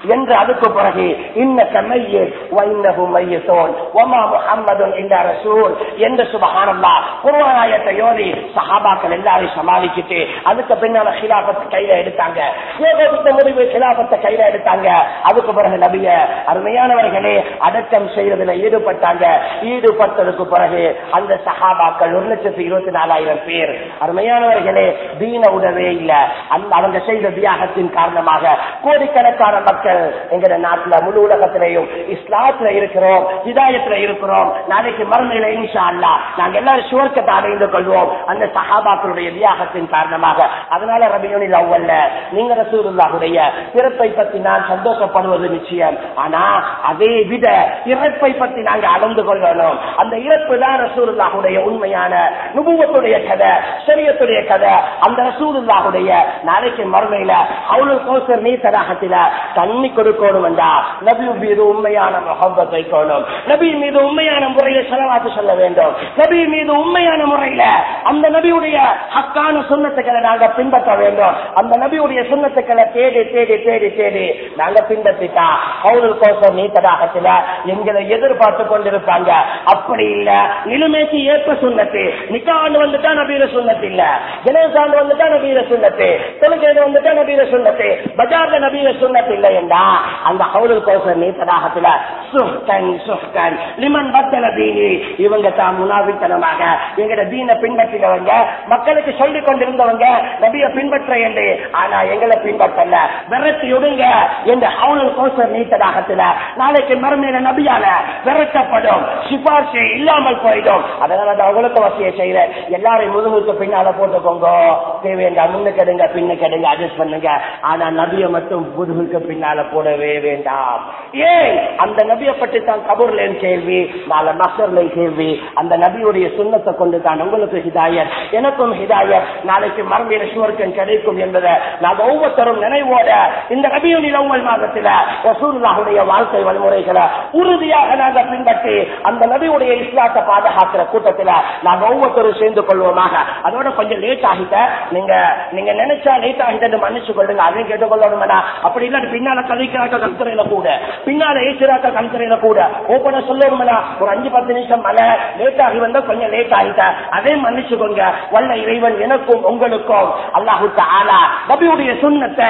[SPEAKER 2] என்று அதுக்கு பிறகு இன்னக்க மையத் வைன்னஹு மையத்தோன் ஒமா முஹம்மதுன் இல்லா ரசூல் என்று சுபஹானல்லாஹ் குர்ஆன் ஆயத்தை ஓதி சஹாபாக்கள் எல்லாரையும் சமாளிச்சுட்டு அதுக்கு பின்னால ஹிலாபத்தை கையில எடுத்தாங்க ஏகோபித்த முடிவு ஹிலாபத்தை கையில எடுத்தாங்க அதுக்கு பிறகு நபிய அருமையானவர்களே அடக்கம் செய்யறதுல ஈடுபட்டாங்க ஈடுபட்டதுக்கு பிறகு அந்த சஹாபாக்கள் ஒரு லட்சத்தி இருபத்தி நாலாயிரம் பேர் அருமையானவர்களே தீன உடவே இல்ல அந்த அவங்க செய்த தியாகத்தின் காரணமாக கோடிக்கணக்கான மக்கள் எங்க நாட்டுல முழு உலகத்திலையும் இஸ்லாத்துல இருக்கிறோம் இதாயத்துல இருக்கிறோம் நாளைக்கு மறுமையில இன்ஷா அல்லா நாங்க எல்லாரும் சுவர்க்கத்தை அடைந்து கொள்வோம் அந்த சஹாபாக்களுடைய தியாகத்தின் காரணமாக அதனால ரபியோனில் அவ்வல்ல நீங்க ரசூலுல்லாஹுடைய பிறப்பை பத்தி நான் சந்தோஷப்படுவது நிச்சயம் ஆனா அதே விட இறப்பை பத்தி நாங்க அளந்து கொள்ளணும் அந்த இறப்பு தான் ரசூலுல்லாஹுடைய உண்மையான நுபுவத்துடைய கதை சரியத்துடைய கதை அந்த ரசூலுல்லாஹுடைய நாளைக்கு மறுமையில அவ்வளவு கோசர் நீ தடாகத்தில தண்ணி கொடுக்கணும் என்றா நபி மீது உண்மையான முகம்பத்தை வைக்கணும் நபி மீது உண்மையான முறையில் செலவாத்து சொல்ல வேண்டும் நபி மீது உண்மையான முறையில அந்த நபியுடைய ஹக்கான சுண்ணத்துக்களை நாங்க பின்பற்ற வேண்டும் அந்த நபியுடைய சுண்ணத்துக்களை தேடி தேடி தேடி தேடி நாங்க பின்பற்றிட்டா அவர்கள் கோசம் நீ தடாகத்தில எங்களை எதிர்பார்த்து கொண்டிருப்பாங்க அப்படி இல்ல நிலைமைக்கு ஏற்ப சுண்ணத்து நிக்காண்டு வந்துட்டா நபீர சுண்ணத்து இல்ல ஜனசாண்டு வந்துட்டா நபீர சுண்ணத்து தொழுகையில வந்துட்டா நபீர சுண்ணத்து பஜார்ல நபீர சுண்ணத்து இல்லை என்றா அந்த ஹவுலுல் கோசர் நீ தடாகத்துல சுஹ்கன் சுஹ்கன் லிமன் பத்தல தீனி இவங்க தான் முனாவித்தனமாக எங்கட தீனை பின்பற்றினவங்க மக்களுக்கு சொல்லிக் கொண்டிருந்தவங்க நபிய பின்பற்ற என்று ஆனா எங்களை பின்பற்றல விரட்டி விடுங்க என்று ஹவுலுல் கோசர் நீத்ததாகத்துல நாளைக்கு மறுமையில நபியால விரட்டப்படும் சிபார்சு இல்லாமல் போயிடும் அதனால நான் உங்களுக்கு வசதியை செய்யறேன் எல்லாரையும் முதுகுக்கு பின்னால போட்டுக்கோங்க தேவையா முன்னுக்கு எடுங்க பின்னுக்கு எடுங்க அட்ஜஸ்ட் பண்ணுங்க ஆனா நபியை மட்டும் முதுகுக்கு பின்னால போடவே வேண்டாம் ஏன் அந்த நபியை பற்றி தான் கபூர்ல கேள்வி நாளை மசர்ல கேள்வி அந்த நபியுடைய சுண்ணத்தை கொண்டு தான் உங்களுக்கு ஹிதாயத் எனக்கும் ஹிதாயத் நாளைக்கு மரபியல் சுவர்க்கம் கிடைக்கும் என்பதை நாங்க ஒவ்வொருத்தரும் நினைவோட இந்த நபியுடைய உங்கள் மாதத்துல ரசூலுல்லாஹுடைய வாழ்க்கை வழிமுறைகளை உறுதியாக நாங்க பின்பற்றி அந்த நபியுடைய இஸ்லாத்தை பாதுகாக்கிற கூட்டத்துல நாங்க ஒவ்வொருத்தரும் சேர்ந்து கொள்வோமாக அதோட கொஞ்சம் லேட் ஆகிட்ட நீங்க நீங்க நினைச்சா லேட் ஆகிட்டு மன்னிச்சு கொள்ளுங்க அதையும் கேட்டுக்கொள்ளணும் அப்படி இல்லாட்டி பின்னால கதைக்கிறாக்க கல்துறையில கூட பின்னால ஏசுறாக்க கல்துறையில கூட ஓப்பனா சொல்லணும்னா ஒரு அஞ்சு பத்து நிமிஷம் மழை லேட் ஆகி வந்தா கொஞ்சம் லேட் ஆகிட்ட அதே மன்னிச்சுக்கோங்க வல்ல இறைவன் எனக்கும் உங்களுக்கும் அல்லாஹு ஆலா நபியுடைய சுண்ணத்தை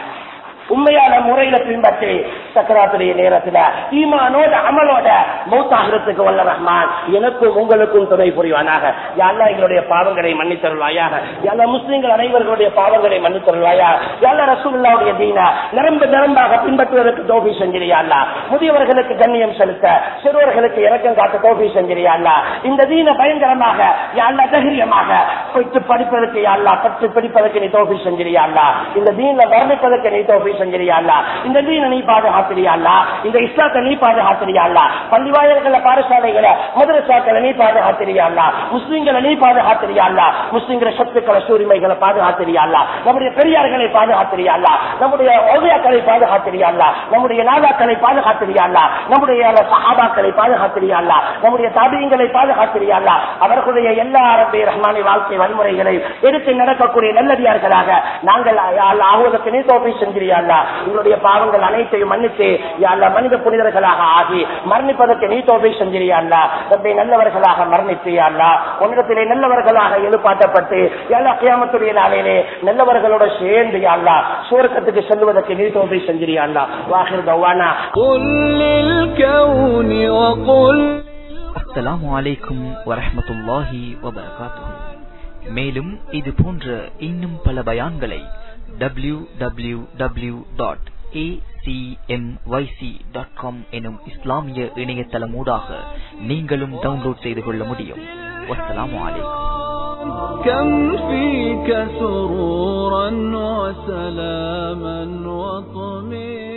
[SPEAKER 2] உண்மையான முறையில பின்பற்றி சக்கராத்துடைய நேரத்துல ஈமானோட அமலோட மௌத்தாகிறதுக்கு வல்ல ரஹ்மான் எனக்கும் உங்களுக்கும் துணை புரிவானாக யாரா எங்களுடைய பாவங்களை மன்னித்தருள்வாயாக யாரா முஸ்லிம்கள் அனைவர்களுடைய பாவங்களை மன்னித்தருள்வாயா யாரா ரசூல்லாவுடைய தீனா நிரம்ப நிரம்பாக பின்பற்றுவதற்கு தோபி செஞ்சிரியா முதியவர்களுக்கு கண்ணியம் செலுத்த சிறுவர்களுக்கு இறக்கம் காட்ட தோபி செஞ்சிரியா இந்த தீன பயங்கரமாக யாரா தைரியமாக பெற்று படிப்பதற்கு யாரா பற்று பிடிப்பதற்கு நீ தோபி செஞ்சிரியா இந்த தீன வர்ணிப்பதற்கு நீ தோபி செஞ்சிரியா இந்த தீன நீ பாதுகாத்திரியா இந்த இஸ்லாத்தை நீ பாதுகாத்திரியா பள்ளி வாயில்கள பாடசாலைகளை மதுரசாக்களை நீ பாதுகாத்திரியா முஸ்லிம்களை நீ பாதுகாத்திரியா முஸ்லிம்களை சொத்துக்களை சூரிமைகளை பாதுகாத்திரியா நம்முடைய பெரியார்களை பாதுகாத்திரியா நம்முடைய ஓவியாக்களை பாதுகாத்திரியா நம்முடைய நாதாக்களை பாதுகாத்திரியா நம்முடைய சஹாபாக்களை பாதுகாத்திரியா நம்முடைய தாபியங்களை பாதுகாத்திரியா அவர்களுடைய எல்லா அரபே ரஹ்மானி வாழ்க்கை வன்முறைகளை எடுத்து நடக்கக்கூடிய நல்லடியார்களாக நாங்கள் ஆகுவதற்கு நீ தோப்பை செஞ்சிரியா உங்களுடைய பாவங்கள் அனைத்தையும் மன்னித்து யாழ்லா மனித புனிதர்களாக ஆகி மரணிப்பதற்கு நீ தோல்வி செஞ்சிரியாள்லா தந்தை நல்லவர்களாக மரணித்தியாள்லா உன்னிடத்திலே நல்லவர்களாக எழுப்பாட்டப்பட்டு எல்லா கியாமத்துடைய நாளிலே நல்லவர்களோட சேர்ந்து யாழ்லா சுவர்க்கத்துக்கு செல்வதற்கு நீ தோல்வி செஞ்சிரியாள்லா வாஹிர் தவானா
[SPEAKER 3] قل للكون وقل
[SPEAKER 4] அஸ்ஸலாமு அலைக்கும் வரஹ்மத்துல்லாஹி வபரகாத்துஹு மேலும் இது போன்ற இன்னும் பல பயான்களை W W W dot dot com எனும் இஸ்லாமிய இணையதளமூடாக நீங்களும் டவுன்லோட் செய்து கொள்ள முடியும் வஸ்ஸலாமு அலைக்கும்
[SPEAKER 3] كم فيك سرورا وسلاما وطمئنا